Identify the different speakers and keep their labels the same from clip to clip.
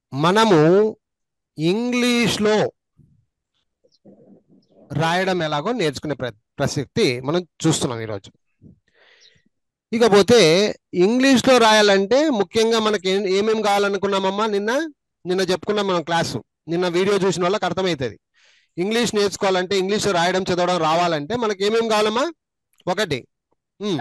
Speaker 1: మనము ఇంగ్లీష్లో రాయడం ఎలాగో నేర్చుకునే ప్ర ప్రసక్తి మనం చూస్తున్నాం ఈరోజు ఇకపోతే ఇంగ్లీష్లో రాయాలంటే ముఖ్యంగా మనకి ఏం ఏమేమి కావాలనుకున్నామమ్మా నిన్న నిన్న చెప్పుకున్నాం మనం క్లాసు నిన్న వీడియో చూసిన వాళ్ళకి అర్థమవుతుంది ఇంగ్లీష్ నేర్చుకోవాలంటే ఇంగ్లీష్ రాయడం చదవడం రావాలంటే మనకి ఏమేమి కావాలమ్మా ఒకటి ఉమ్,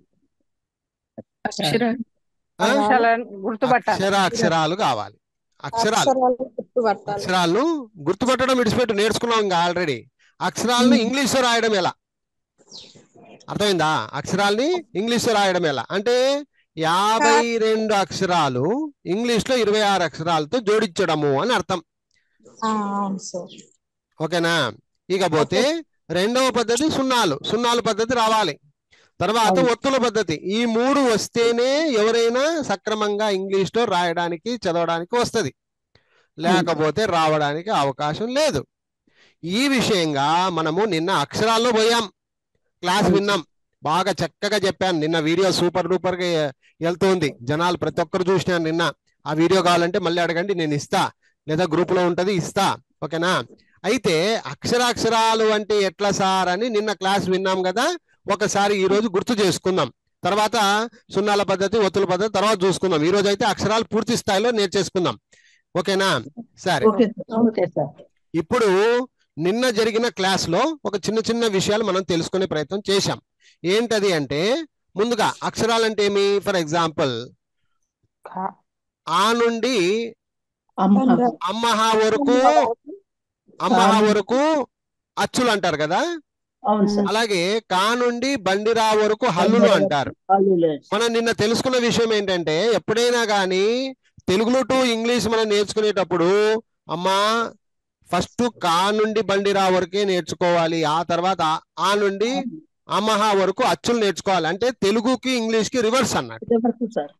Speaker 2: అక్షర
Speaker 1: ఆ?
Speaker 2: అక్షరాలను గుర్తుపట్టాలి
Speaker 1: అక్షర అక్షరాలు కావాలి అక్షరాలు
Speaker 3: అక్షరాలు గుర్తుపట్టాలి
Speaker 1: అక్షరాలను గుర్తుపట్టడం విడిచిపెట్టు నేర్చుకున్నాం ఇంకా ఆల్రెడీ అక్షరాలను ఇంగ్లీష్ లో రాయడం ఎలా అర్థమైందా అక్షరాల్ని ఇంగ్లీష్ లో రాయడం ఎలా అంటే యాభై రెండు అక్షరాలు ఇంగ్లీష్ లో ఇరవై ఆరు అక్షరాలతో జోడించడము అని అర్థం
Speaker 3: ఆ, అవును సార్
Speaker 1: ఓకేనా ఇకపోతే రెండవ పద్ధతి సున్నాలు సున్నాలు పద్ధతి రావాలి తర్వాత
Speaker 3: అవును.
Speaker 1: ఒత్తుల పద్ధతి ఈ మూడు వస్తేనే ఎవరైనా సక్రమంగా ఇంగ్లీష్ లో రాయడానికి చదవడానికి వస్తది లేకపోతే రావడానికి అవకాశం లేదు ఈ విషయంగా మనము నిన్న అక్షరాల్లో పోయాం క్లాస్
Speaker 3: అవును.
Speaker 1: విన్నాం బాగా చక్కగా చెప్పాను నిన్న వీడియో సూపర్ డూపర్ గా వెళ్తుంది జనాలు ప్రతి ఒక్కరు చూసినాను నిన్న ఆ వీడియో కావాలంటే మళ్ళీ అడగండి నేను ఇస్తా లేదా గ్రూప్ లో ఉంటది ఇస్తా ఓకేనా అయితే అక్షరాక్షరాలు అంటే ఎట్లా సార్ అని నిన్న క్లాస్ విన్నాం కదా ఒకసారి ఈ రోజు గుర్తు చేసుకుందాం తర్వాత సున్నాల పద్ధతి ఒత్తుల పద్ధతి తర్వాత చూసుకుందాం ఈ రోజు అయితే అక్షరాలు పూర్తి స్థాయిలో నేర్చేసుకుందాం ఓకేనా సరే
Speaker 4: ఓకే సార్ ఓకే సార్
Speaker 1: ఇప్పుడు నిన్న జరిగిన క్లాస్ లో ఒక చిన్న చిన్న విషయాలు మనం తెలుసుకునే ప్రయత్నం చేశాం ఏంటది అంటే ముందుగా అక్షరాలు అంటే ఏమి ఫర్ ఎగ్జాంపుల్
Speaker 2: ఖ-
Speaker 1: ఆ నుండి
Speaker 4: అమ్మ
Speaker 1: అమ్మహ వరకు అమ్మహ వరకు అచ్చులు అంటారు కదా
Speaker 4: అవును సార్
Speaker 1: అలాగే కా నుండి బండిరా వరకు హల్లులు అంటారు
Speaker 4: హల్లులు.
Speaker 1: మనం నిన్న తెలుసుకున్న విషయం ఏంటంటే ఎప్పుడైనా కానీ తెలుగులో టు ఇంగ్లీష్ మనం నేర్చుకునేటప్పుడు అమ్మా ఫస్ట్ కా నుండి బండిరా వరకే నేర్చుకోవాలి ఆ తర్వాత ఆ- ఆ నుండి అమహా వరకు అచ్చులు నేర్చుకోవాలి అంటే తెలుగుకి ఇంగ్లీష్ కి రివర్స్ అన్నట్టు
Speaker 4: ఇదివరకు సార్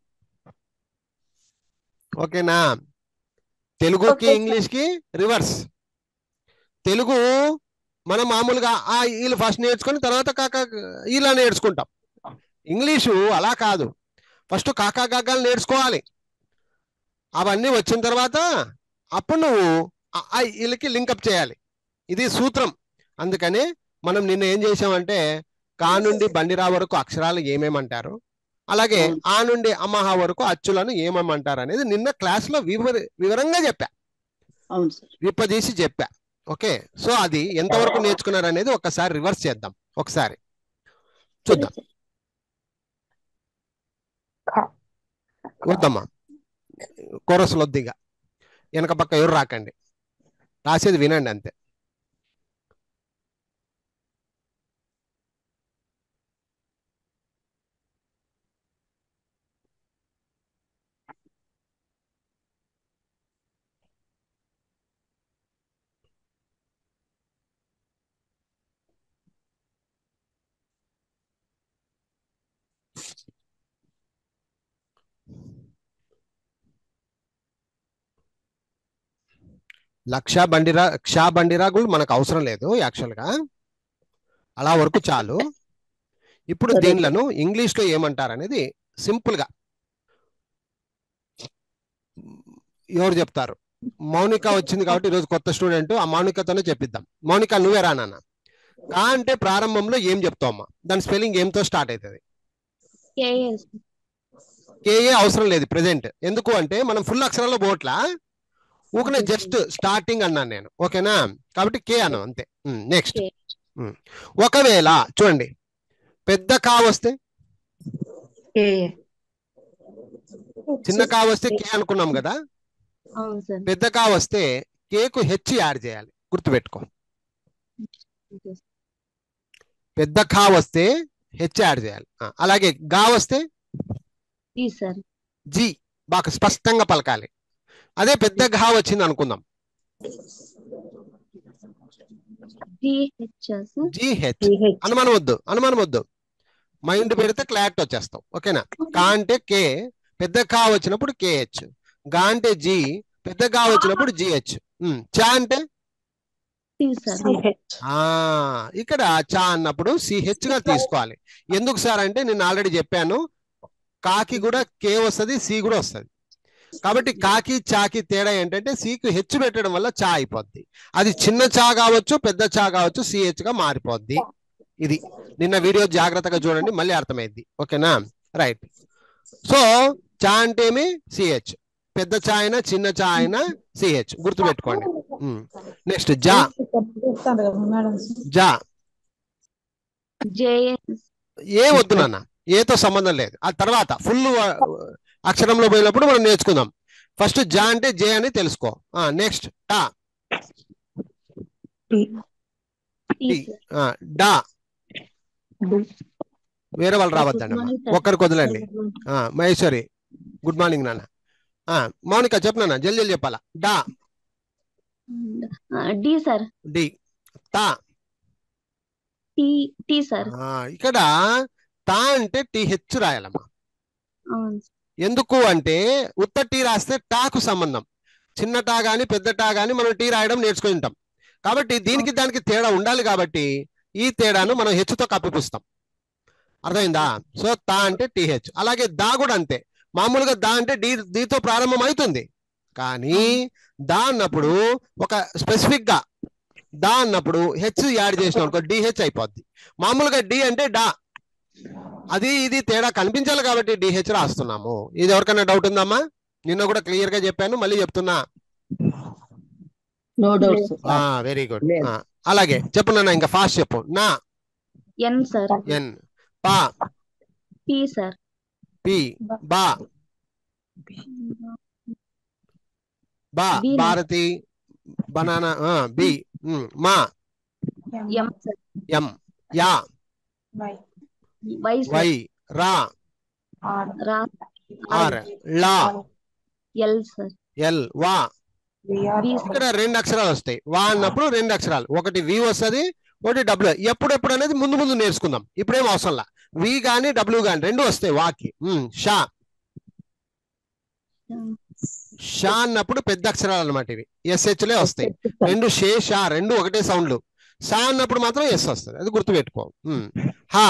Speaker 1: ఓకేనా తెలుగుకి
Speaker 3: Okay, sir.
Speaker 1: ఇంగ్లీష్ కి రివర్స్ తెలుగు మనం మామూలుగా ఆ వీళ్ళు ఫస్ట్ నేర్చుకొని తర్వాత కాకా ఇలా నేర్చుకుంటాం ఇంగ్లీషు అలా కాదు ఫస్ట్ కాకా కాకాలు నేర్చుకోవాలి అవన్నీ వచ్చిన తర్వాత అప్పుడు నువ్వు ఆ- ఆ వీళ్ళకి లింకప్ చేయాలి ఇది సూత్రం అందుకని మనం నిన్న ఏం చేసామంటే కా నుండి బండిరా వరకు అక్షరాలు ఏమేమంటారు అలాగే
Speaker 4: అవును.
Speaker 1: ఆ నుండి అమహ వరకు అచ్చులను ఏమేమంటారు అనేది నిన్న క్లాస్ లో వివర వివరంగా చెప్పా
Speaker 4: అవును సార్
Speaker 1: విప్పదీసి చెప్పా ఓకే సో అది ఎంతవరకు నేర్చుకున్నారు అనేది ఒకసారి రివర్స్ చేద్దాం ఒకసారి చూద్దాం
Speaker 2: ఖ-
Speaker 1: వద్దమ్మా కోరసులు వద్దిగా వెనక పక్క ఎవరు రాకండి రాసేది వినండి అంతే లక్ష బండిరా క్షా బండిరాగులు మనకు అవసరం లేదు యాక్చువల్ గా అలా వరకు చాలు ఇప్పుడు
Speaker 4: సరే.
Speaker 1: దీనిలను ఇంగ్లీష్ లో ఏమంటారు అనేది సింపుల్ గా ఎవరు చెప్తారు మౌనిక వచ్చింది కాబట్టి ఈరోజు కొత్త స్టూడెంట్ ఆ మౌనికతోనే చెప్పిద్దాం మౌనిక నువ్వే రా నాన్న కా అంటే ప్రారంభంలో ఏం చెప్తావమ్మా దాని స్పెల్లింగ్ ఏంతో స్టార్ట్ అవుతుంది
Speaker 5: కేఎస్
Speaker 1: కేఏ అవసరం లేదు ప్రెసెంట్ ఎందుకు అంటే మనం ఫుల్ అక్షరాల్లో పోట్లా ఊకనే జస్ట్ స్టార్టింగ్ అన్నాను నేను ఓకేనా కాబట్టి కే అన్నాం అంతే నెక్స్ట్
Speaker 5: K.
Speaker 1: ఒకవేళ చూడండి పెద్ద కా వస్తే
Speaker 2: ఏ
Speaker 1: చిన్న కా వస్తే కే అనుకున్నాం కదా
Speaker 5: అవును సార్
Speaker 1: పెద్ద కా వస్తే కేకు హెచ్ యాడ్ చేయాలి గుర్తుపెట్టుకో పెద్ద ఖా వస్తే హెచ్ యాడ్ చేయాలి ఆ, అలాగే గా వస్తే
Speaker 5: ఈ సార్
Speaker 1: జి బాగా స్పష్టంగా పలకాలి అదే పెద్ద ఘా వచ్చింది అనుకుందాం
Speaker 5: GH sir
Speaker 1: G H
Speaker 4: TH.
Speaker 1: అనుమానం వద్దు అనుమానం వద్దు మైండ్ పెడితే క్లారిటీ వచ్చేస్తాం ఓకేనా కా అంటే కే పెద్ద కా వచ్చినప్పుడు కేహెచ్ గా అంటే జి పెద్ద గా వచ్చినప్పుడు జిహెచ్ చా అంటే
Speaker 5: టి సార్
Speaker 4: CH.
Speaker 1: ఆ ఇక్కడ చా అన్నప్పుడు సిహెచ్ గా తీసుకోవాలి ఎందుకు సార్ అంటే నేను ఆల్రెడీ చెప్పాను కాకి కూడా కే వస్తుంది సి కూడా వస్తుంది కాబట్టి కాకి చాకి తేడా ఏంటంటే సీకి హెచ్చు పెట్టడం వల్ల చా అయిపోద్ది అది చిన్న చా కావచ్చు పెద్ద చా కావచ్చు సిహెచ్ గా మారిపోద్ది ఇది నిన్న వీడియో జాగ్రత్తగా చూడండి మళ్ళీ అర్థమైద్ది ఓకేనా రైట్ సో చా అంటే ఏమి సిహెచ్ పెద్ద చా అయినా చిన్న చా అయినా సిహెచ్ గుర్తుపెట్టుకోండి నెక్స్ట్ జా
Speaker 3: చెప్తాను కదా మేడం
Speaker 1: జా
Speaker 5: జేఎస్
Speaker 1: ఏ వద్దు నాన్న ఏతో సంబంధం లేదు ఆ తర్వాత ఫుల్ అక్షరంలో పోయినప్పుడు మనం నేర్చుకుందాం ఫస్ట్ జా అంటే జే అని తెలుసుకో నెక్స్ట్ టా
Speaker 2: టి
Speaker 5: టీ
Speaker 1: టీ.
Speaker 5: సార్
Speaker 1: ఆ, డా
Speaker 2: డు
Speaker 1: వేరే వాళ్ళు రావద్దండి అమ్మా. ఒక్కరికి వదిలేండి ఆ, మహేశ్వరి గుడ్ మార్నింగ్ నాన్న ఆ, మౌనిక చెప్పు నాన్న జల్ది జల్ది చెప్పాలా డా
Speaker 5: డి సార్
Speaker 1: డి తా
Speaker 5: టీ టీ సార్
Speaker 1: ఆ, ఇక్కడ తా అంటే టీహెచ్ రాయాలమ్మా
Speaker 5: అవును సార్.
Speaker 1: ఎందుకు అంటే ఉత్త టీ రాస్తే టాకు సంబంధం చిన్న టా గాని పెద్ద టా గాని మనం టీ రాయడం నేర్చుకుని ఉంటాం కాబట్టి దీనికి దానికి తేడా ఉండాలి కాబట్టి ఈ తేడాను మనం హెచ్చుతో కప్పిపుస్తాం అర్థమైందా సో తా అంటే టీహెచ్ అలాగే దా కూడా అంతే మామూలుగా దా అంటే డి దీతో ప్రారంభం అవుతుంది కానీ దా అన్నప్పుడు ఒక స్పెసిఫిక్ గా దా అన్నప్పుడు హెచ్ యాడ్ చేసినాం అనుకో డిహెచ్ అయిపోద్ది మామూలుగా డి అంటే డా అది ఇది తేడా కనిపించాలి కాబట్టి డిహెచ్ రాస్తున్నాము ఇది ఎవరికైనా డౌట్ ఉందమ్మా నిన్న కూడా క్లియర్ గా చెప్పాను మళ్ళీ చెప్తున్నా
Speaker 4: నో డౌట్స్
Speaker 1: ఆ వెరీ గుడ్
Speaker 4: లేదు.
Speaker 1: అలాగే చెప్పు నాన్న ఇంకా ఫాస్ట్ చెప్పు నా
Speaker 5: ఎన్ సార్
Speaker 1: ఎన్ పా
Speaker 5: పి సార్
Speaker 1: పి బా బా
Speaker 5: బి నా.
Speaker 1: భారతి బనానా ఆ, బి ఉమ్, మా
Speaker 5: ఎం సార్
Speaker 1: ఎం యా
Speaker 2: వై
Speaker 5: వై సార్
Speaker 1: వై రా
Speaker 2: ఆర్
Speaker 5: రా
Speaker 1: ఆర్ లా
Speaker 5: ఎల్ సార్
Speaker 1: ఎల్ వా
Speaker 2: విఆర్
Speaker 5: వి
Speaker 1: ఇక్కడ రెండు అక్షరాలు వస్తాయి వా అన్నప్పుడు రెండు అక్షరాలు ఒకటి వి వస్తది ఒకటి డబ్ల్యూ ఎప్పుడెప్పుడు అనేది ముందు ముందు నేర్చుకుందాం ఇప్పుడేం అవసరంలా వి గాని డబ్ల్యూ గాని రెండు వస్తాయి వాకి ఉమ్, షా షా అన్నప్పుడు పెద్ద అక్షరాలు అన్నమాట ఇవి ఎస్హెచ్ లే వస్తాయి రెండు షే షా రెండు ఒకటే సౌండ్లు షా అన్నప్పుడు మాత్రం ఎస్ వస్తుంది అది గుర్తుపెట్టుకో ఉమ్. హా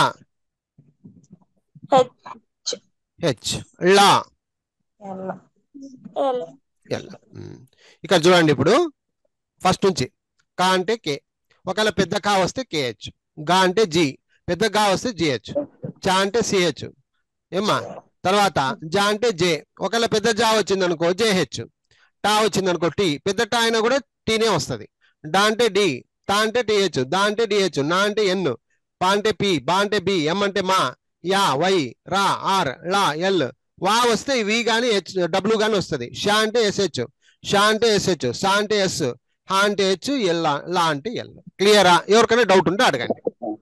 Speaker 2: హెచ్
Speaker 1: హెచ్ లా
Speaker 2: ఎల్ ఎల్
Speaker 1: ఎల్ ఉమ్. ఇక్కడ చూడండి ఇప్పుడు ఫస్ట్ నుంచి కా అంటే కే ఒకవేళ పెద్ద కా వస్తే కేహెచ్ గా అంటే జి పెద్ద గా వస్తే జిహెచ్ చా అంటే సిహెచ్ ఏమ్మా తర్వాత జా అంటే జే ఒకవేళ పెద్ద జా వచ్చింది అనుకో జేహెచ్ టా వచ్చింది అనుకో టీ పెద్ద టా అయినా కూడా టీనే వస్తది డా అంటే డి తా అంటే టిహెచ్ దా అంటే డిహెచ్ నా అంటే ఎన్ పా అంటే పి బా అంటే బి ఎం అంటే మా యా వై రా ఆర్ లా ఎల్ వా వస్తే వి గాని హెచ్ డబ్ల్యూ గాని వస్తది షా అంటే ఎస్హెచ్ షా అంటే ఎస్హెచ్ సా అంటే ఎస్ హా అంటే హెచ్ ఎల్ లా అంటే ఎల్ క్లియరా ఎవరికైనా డౌట్ ఉంటే అడగండి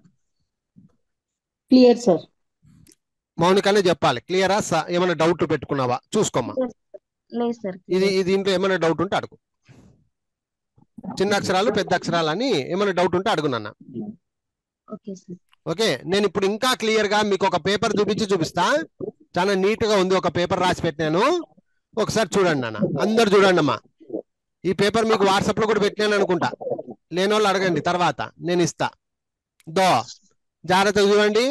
Speaker 4: క్లియర్ సార్
Speaker 1: మౌనికనే చెప్పాలి క్లియరా సా- ఏమైనా డౌట్ పెట్టుకున్నావా చూసుకోమ్మా
Speaker 5: లేదు సార్
Speaker 1: ఇది ఇది దీంట్లో ఏమైనా డౌట్ ఉంటే అడుగు చిన్న అక్షరాలు పెద్ద అక్షరాలు అని ఏమైనా డౌట్ ఉంటే అడుగునన్నా
Speaker 5: ఓకే సార్
Speaker 1: ఓకే నేను ఇప్పుడు ఇంకా క్లియర్ గా మీకు ఒక పేపర్ చూపించి చూపిస్తా చాలా నీట్ గా ఉంది ఒక పేపర్ రాసి పెట్టినాను ఒకసారి చూడండి నాన్న అందరు చూడండి అమ్మా ఈ పేపర్ మీకు వాట్సాప్ లో కూడా పెట్టినాను అనుకుంటా లేని వాళ్ళు అడగండి తర్వాత నేను ఇస్తా దో జాగ్రత్తగా చూడండి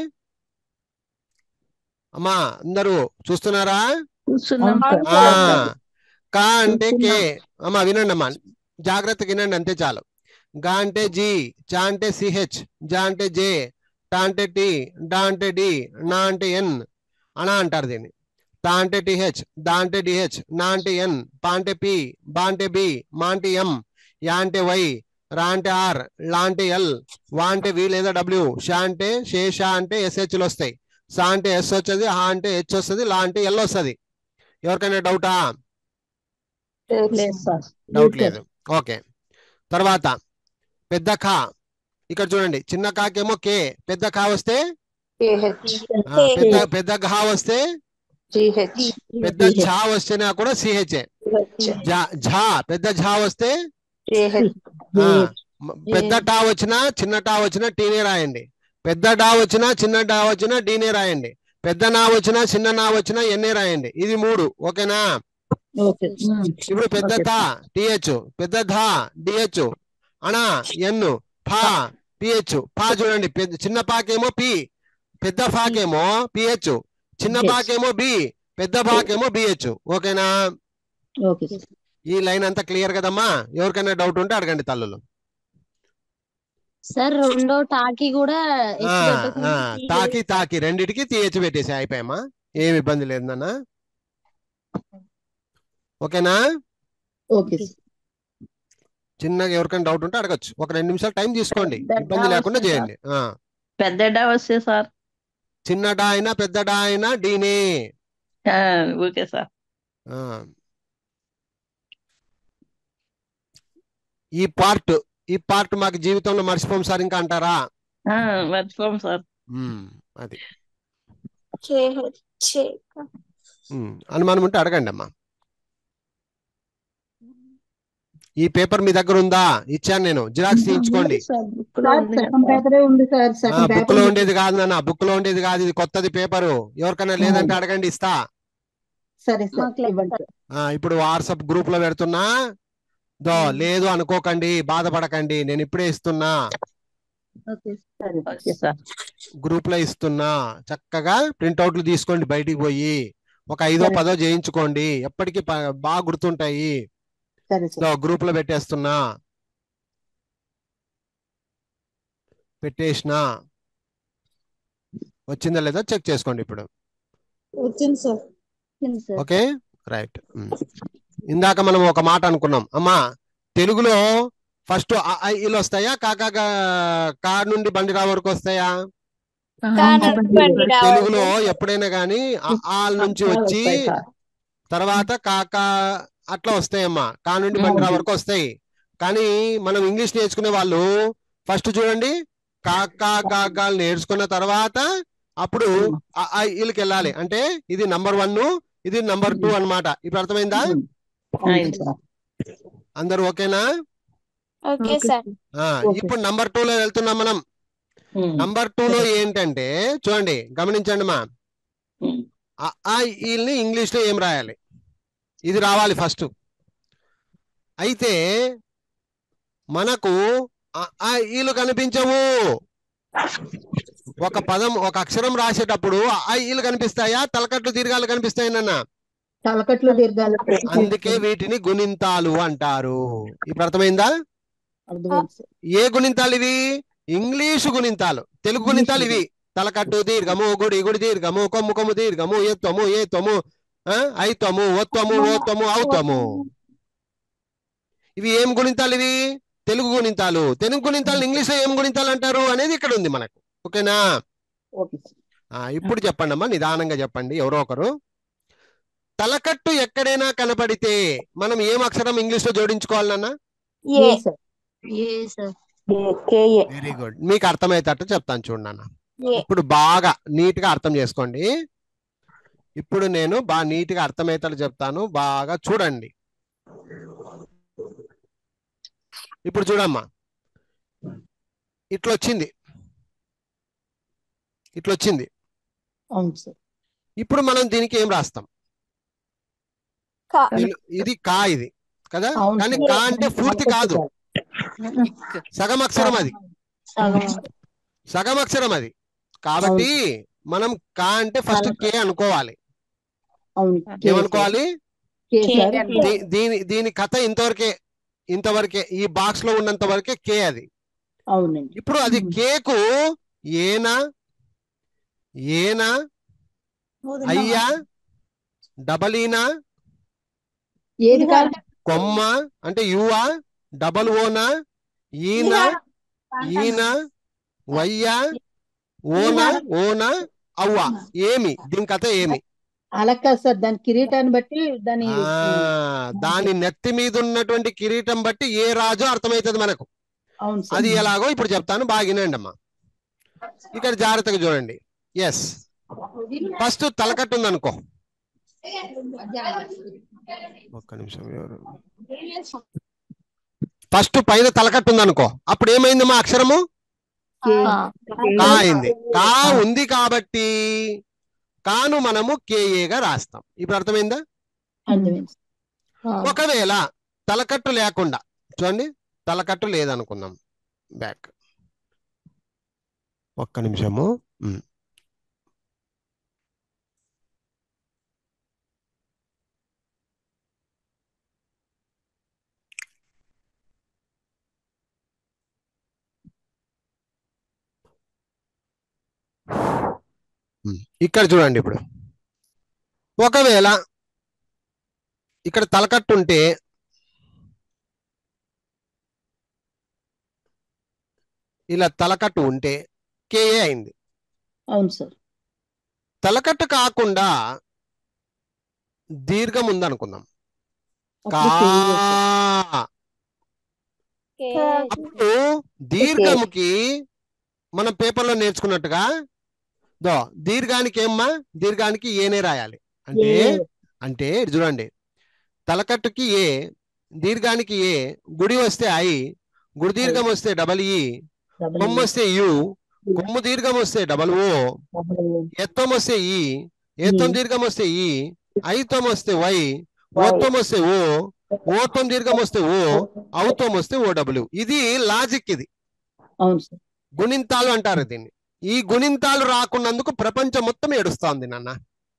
Speaker 1: అమ్మా అందరూ చూస్తున్నారా
Speaker 5: చూస్తున్నాం
Speaker 4: అవును
Speaker 1: ఆ
Speaker 4: సార్
Speaker 1: కా అంటే కే అమ్మా వినండి అమ్మా జాగ్రత్తగా వినండి అంతే చాలు గా అంటే జి చా అంటే సిహెచ్ జా అంటే జే టా అంటే టి డా అంటే డి నా అంటే ఎన్ అనా అంటారు దీన్ని తా అంటే టిహెచ్ దా అంటే డిహెచ్ నా అంటే ఎన్ పా అంటే పి బా అంటే బి మా అంటే ఎం యా అంటే వై రా అంటే ఆర్ లా అంటే ఎల్ వా అంటే వి లేదా డబ్ల్యూ షా అంటే షే షా అంటే ఎస్హెచ్లు వస్తాయి సా అంటే ఎస్ వచ్చేది హా అంటే హెచ్ వస్తుంది లా అంటే ఎల్ వస్తుంది ఎవరికైనా డౌటా
Speaker 4: లేదు సార్
Speaker 1: డౌట్ లేదు ఓకే తర్వాత పెద్ద ఖా ఇక్కడ చూడండి చిన్న కాకేమో కే పెద్ద ఖా వస్తే
Speaker 2: కేహెచ్
Speaker 1: ఆ, పెద్ద పెద్ద ఘా వస్తే
Speaker 2: జిహెచ్
Speaker 1: పెద్ద ఝా వస్తేనా కూడా సిహెచ్ ఝా పెద్ద ఝా వస్తే
Speaker 2: జేహెచ్
Speaker 1: ఆ, మ- పెద్ద టా వచ్చినా చిన్న టా వచ్చినా టీనే రాయండి పెద్ద డా వచ్చినా చిన్న డా వచ్చినా డీనే రాయండి పెద్ద నా వచ్చినా చిన్న నా వచ్చినా ఎన్నే రాయండి ఇది మూడు ఓకేనా
Speaker 4: ఓకే
Speaker 1: ఇప్పుడు పెద్ద తా టిహెచ్ పెద్ద ధా డిహెచ్ అనా ఎన్ ఫా పిహెచ్ ఫా చూడండి పెద్ద చిన్న పాకేమో పి పెద్ద ఫాకేమో పిహెచ్ చిన్న
Speaker 4: Yes.
Speaker 1: పాకేమో బి పెద్ద పాకేమో బిహెచ్ ఓకేనా
Speaker 4: ఓకే సార్
Speaker 1: ఈ లైన్ అంతా క్లియర్ కదమ్మా ఎవరికైనా డౌట్ ఉంటే అడగండి తల్లులు
Speaker 5: సార్ రెండో టాకి కూడా
Speaker 1: ఆ,
Speaker 5: ఎస్ పెట్టకుండా
Speaker 1: ఆ,
Speaker 5: టీ
Speaker 1: తాకి తాకి రెండిటికి తీయచ్చు పెట్టేసి అయిపోయామా ఏమి ఇబ్బంది లేదు నాన్న ఓకేనా
Speaker 4: ఓకే సార్
Speaker 1: చిన్నగా ఎవరికైనా డౌట్ ఉంటే అడగచ్చు ఒక రెండు నిమిషాలు టైం తీసుకోండి
Speaker 2: పెద్ద
Speaker 1: ఇబ్బంది లేకుండా
Speaker 2: వస్తుంది
Speaker 1: చేయండి ఆ
Speaker 2: పెద్ద డా వస్తే సార్
Speaker 1: చిన్న డా అయినా పెద్ద డా అయినా డీనే
Speaker 2: ఆ, ఓకే సార్
Speaker 1: ఆ. ఈ పార్ట్ ఈ పార్ట్ మాకు జీవితంలో మర్చిపోం సార్ ఇంకా అంటారా
Speaker 2: ఆ, మర్చిపోం సార్
Speaker 1: ఉమ్, అది ఉమ్, అనుమానం ఉంటే అడగండి అమ్మా ఈ పేపర్ మీ దగ్గర ఉందా ఇచ్చాను నేను జిరాక్స్ తీయించుకోండి
Speaker 2: సార్ బుక్ లో
Speaker 4: సార్
Speaker 2: ఉంది
Speaker 4: సగం పేపరే ఉంది సార్
Speaker 1: ఆ
Speaker 4: సగం
Speaker 1: బుక్
Speaker 4: పేపర్
Speaker 1: లో ఉండేది కాదు నాన్న బుక్ లో ఉండేది కాదు ఇది కొత్తది పేపరు ఎవరికైనా లేదంటే అడగండి ఇస్తా
Speaker 4: సరే సార్
Speaker 5: మాకు లేదు
Speaker 4: ఇవ్వండి
Speaker 5: సార్.
Speaker 4: సార్
Speaker 1: ఆ ఇప్పుడు వాట్సాప్ గ్రూప్ లో పెడుతున్నా దో లేదు అనుకోకండి బాధపడకండి నేను ఇప్పుడే ఇస్తున్నా
Speaker 5: ఓకే
Speaker 4: సరే
Speaker 2: ఓకే సార్
Speaker 1: గ్రూప్ లో ఇస్తున్నా చక్కగా ప్రింట్అవుట్లు తీసుకోండి బయటికి పోయి ఒక ఐదో
Speaker 4: సరే.
Speaker 1: పదో చేయించుకోండి ఎప్పటికీ ప- బాగా గుర్తుంటాయి
Speaker 4: సరే సార్
Speaker 1: దో గ్రూప్ లో పెట్టేస్తున్నా పెట్టేసిన వచ్చిందా లేదా చెక్ చేసుకోండి ఇప్పుడు
Speaker 3: వచ్చింది సార్
Speaker 5: వచ్చింది సార్
Speaker 1: ఓకే రైట్ ఇందాక మనం ఒక మాట అనుకున్నాం అమ్మా తెలుగులో ఫస్ట్ ఇలు వస్తాయా కాకా గా- కా నుండి బండిరా వరకు వస్తాయా తెలుగులో ఎప్పుడైనా గానీ ఆ ఆల్ నుంచి వచ్చి
Speaker 2: వస్తాయి సార్
Speaker 1: తర్వాత కాకా అట్లా వస్తాయమ్మా కా నుండి బండిరా వరకు వస్తాయి కానీ మనం ఇంగ్లీష్ నేర్చుకునే వాళ్ళు ఫస్ట్ చూడండి కాకా గాగాలు నేర్చుకున్న తర్వాత అప్పుడు ఆ ఆ ఇలకి వెళ్ళాలి అంటే ఇది నంబర్ వన్ ఇది నంబర్ టూ అన్నమాట ఇప్పుడు అర్థమైందా
Speaker 2: అయింది సార్
Speaker 1: అందరు ఓకేనా
Speaker 5: ఓకే సార్
Speaker 1: ఆ,
Speaker 4: ఓకే.
Speaker 1: ఇప్పుడు నంబర్ టూ లో వెళ్తున్నాం మనం
Speaker 2: ఉమ్,
Speaker 1: నంబర్ టూ లో ఏంటంటే చూడండి గమనించండి మా
Speaker 2: ఉమ్,
Speaker 1: ఆ ఆ ఈల్ని ఇంగ్లీష్ లో ఏం రాయాలి ఇది రావాలి ఫస్ట్ అయితే మనకు ఆ ఆ ఈలు కనిపించవు ఒక పదం ఒక అక్షరం రాసేటప్పుడు ఆ ఆ ఈలు కనిపిస్తాయా తలకట్లు దీర్ఘాలు కనిపిస్తాయి నాన్న
Speaker 4: తలకట్లు దీర్ఘాలు
Speaker 1: అందుకే వీటిని గుణింతాలు అంటారు ఇప్పుడు అర్థమైందా
Speaker 4: అర్థమైంది సార్
Speaker 1: ఏ గుణింతాలు ఇవి ఇంగ్లీషు గుణింతాలు తెలుగు గుణింతాలు ఇవి తలకట్టు దీర్ఘము గుడి గుడి దీర్ఘము కొమ్ము కొమ్ము దీర్ఘము ఎత్తము ఏత్తము ఆ, ఐత్తము ఒత్తము ఓత్తము అవుతము ఇవి ఏం గుణింతాలు ఇవి తెలుగు గుణింతాలు తెలుగు గుణింతాలు ఇంగ్లీష్ లో ఏం గుణింతాలు అంటారు అనేది ఇక్కడ ఉంది మనకు ఓకేనా
Speaker 4: ఓకే సార్
Speaker 1: ఆ, ఇప్పుడు చెప్పండి అమ్మా నిదానంగా చెప్పండి ఎవరో ఒకరు తలకట్టు ఎక్కడైనా కనపడితే మనం ఏం అక్షరం ఇంగ్లీష్ లో జోడించుకోవాలన్నా
Speaker 4: A sir
Speaker 5: A sir
Speaker 2: KA
Speaker 1: very good మీకు అర్థమయ్యేటట్టు చెప్తాను చూడండి అన్న
Speaker 2: ఏ.
Speaker 1: ఇప్పుడు బాగా నీట్ గా అర్థం చేసుకోండి ఇప్పుడు నేను బాగా నీట్ గా అర్థమయ్యేటట్టు చెప్తాను బాగా చూడండి ఇప్పుడు చూడమ్మా ఇట్లా వచ్చింది ఇట్లా వచ్చింది
Speaker 4: అవును సార్
Speaker 1: ఇప్పుడు మనం దీనికి ఏం రాస్తాం
Speaker 2: కా.
Speaker 1: తెలు- ఇది కా ఇది కదా
Speaker 4: అవును
Speaker 1: కానీ
Speaker 4: సార్.
Speaker 1: కా అంటే పూర్తి కాదు సగం అక్షరం అది
Speaker 2: సగం
Speaker 1: సగం అక్షరం అది కాబట్టి మనం కా అంటే ఫస్ట్ కే అనుకోవాలి
Speaker 4: అవును కే సార్.
Speaker 1: ఏమనుకోవాలి
Speaker 4: కే
Speaker 2: కే
Speaker 4: సార్
Speaker 2: అంటే
Speaker 1: దీ- దీని దీని కథ ఇంతవరకే ఇంతవరకే ఈ బాక్స్ లో ఉన్నంత వరకే కే అది
Speaker 4: అవునండి
Speaker 1: ఇప్పుడు అది కేకు ఏనా ఏనా అయ్యా డబలీనా
Speaker 4: ఏది కాదు
Speaker 1: కొమ్మ అంటే యువా డబల్ ఓనా ఈనా ఈన వయ్యా ఓనా ఓనా అవ్వా ఏమి దీని కథ ఏమి
Speaker 4: అలా కాదు సార్ దాని కిరీటాన్ని బట్టి దాని
Speaker 1: ఆ దాని నెత్తి మీద ఉన్నటువంటి కిరీటం బట్టి ఏ రాజు అర్థమవుతుంది మనకు
Speaker 4: అవును సార్
Speaker 1: అది ఎలాగో ఇప్పుడు చెప్తాను బాగా వినండి అమ్మా ఇక్కడ జాగ్రత్తగా చూడండి ఎస్ ఫస్ట్ తలకట్టు ఉంది అనుకో ఒక్క నిమిషం ఎవరు ఫస్ట్ పైన తలకట్టు ఉంది అనుకో అప్పుడు ఏమైంది మా అక్షరము
Speaker 4: కే
Speaker 1: కా అయింది కా ఉంది కాబట్టి కాను మనము కేఏగా రాస్తాం ఇప్పుడు అర్థమైందా
Speaker 4: అర్థమైంది
Speaker 1: ఒకవేళ తలకట్టు లేకుండా చూడండి తలకట్టు లేదనుకుందాం బ్యాక్ ఒక్క నిమిషము ఉమ్. ఉమ్, ఇక్కడ చూడండి ఇప్పుడు ఒకవేళ ఇక్కడ తలకట్టు ఉంటే ఇలా తలకట్టు ఉంటే కేఏ అయింది
Speaker 4: అవును సార్
Speaker 1: తలకట్టు కాకుండా దీర్ఘం ఉందనుకుందాం కా
Speaker 4: అప్పుడు కేఏ సార్.
Speaker 1: అప్పుడు దీర్ఘముకి మనం పేపర్లో నేర్చుకున్నట్టుగా దో దీర్ఘానికి ఏమ్మా దీర్ఘానికి ఏనే రాయాలి అంటే
Speaker 4: ఏ
Speaker 1: అంటే ఇటు చూడండి తలకట్టుకి ఏ దీర్ఘానికి ఏ గుడి వస్తే ఐ గుడి దీర్ఘం వస్తే డబల్ ఈ
Speaker 4: డబల్
Speaker 1: కొమ్ము వస్తే యు కొమ్ము దీర్ఘం వస్తే డబల్ ఓ
Speaker 4: డబల్ ఏ.
Speaker 1: ఎత్తం వస్తే ఈ ఏత్తం
Speaker 4: ఈ.
Speaker 1: దీర్ఘం వస్తే ఈ ఐతం వస్తే వై ఓత్తం వస్తే ఓ ఓత్తం దీర్ఘం వస్తే ఓ ఔతం వస్తే ఓ డబ్ల్యూ ఇది లాజిక్ ఇది
Speaker 4: అవును సార్
Speaker 1: గుణింతాలు అంటారు దీన్ని ఈ గుణింతాలు రాకున్నందుకు ప్రపంచం మొత్తం ఏడుస్తోంది నాన్న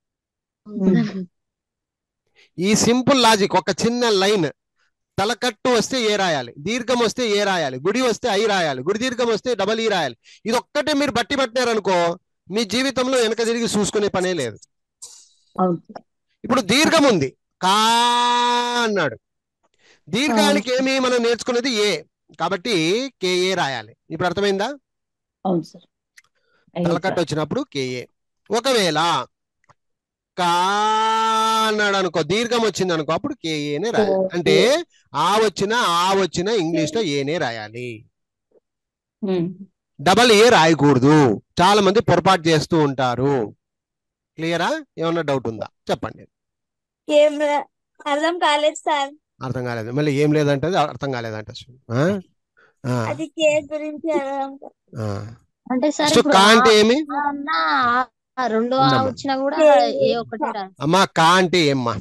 Speaker 1: ఈ సింపుల్ లాజిక్ ఒక చిన్న లైన్ తలకట్టు వస్తే ఏ రాయాలి దీర్ఘం వస్తే ఏ రాయాలి గుడి వస్తే ఐ రాయాలి గుడి దీర్ఘం వస్తే డబల్ ఈ రాయాలి ఇది ఒక్కటే మీరు బట్టి పట్టారనుకో మీ జీవితంలో వెనక తిరిగి చూసుకునే పనే లేదు
Speaker 4: అవును సార్
Speaker 1: ఇప్పుడు దీర్ఘం ఉంది కా అన్నాడు దీర్ఘానికి ఏమి మనం నేర్చుకున్నది ఏ కాబట్టి కేఏ రాయాలి ఇప్పుడు అర్థమైందా
Speaker 4: అవును సార్ అయ్యో
Speaker 1: తలకట్టు
Speaker 4: సార్.
Speaker 1: వచ్చినప్పుడు కేఏ ఒకవేళ కా అన్నాడు అనుకో దీర్ఘం వచ్చింది అనుకో అప్పుడు కేఏనే రాయాలి అంటే ఆ వచ్చిన ఆ వచ్చిన ఇంగ్లీష్ లో ఏనే రాయాలి
Speaker 4: ఉమ్.
Speaker 1: డబల్ ఏ రాయకూడదు చాలా మంది పొరపాటు చేస్తూ ఉంటారు క్లియరా ఏమన్నా డౌట్ ఉందా చెప్పండి
Speaker 5: ఏం రా- అర్థం కాలేదు సార్
Speaker 1: అర్థం కాలేదు మళ్ళీ ఏం లేదంటే అది అర్థం కాలేదంట ఆ? ఆ,
Speaker 5: అది కే గురించి అర్థం కా-
Speaker 1: ఆ.
Speaker 6: అంటే సార్
Speaker 1: నెక్స్ట్
Speaker 6: ఇప్పుడు
Speaker 1: కా అంటే
Speaker 6: ఆ
Speaker 1: ఏమి
Speaker 6: అన్న ఆ రెండో ఆ
Speaker 1: ఉందమ్మా.
Speaker 6: వచ్చినా కూడా ఏ ఒకటి రాదు
Speaker 1: అమ్మా కా అంటే ఏమ్మా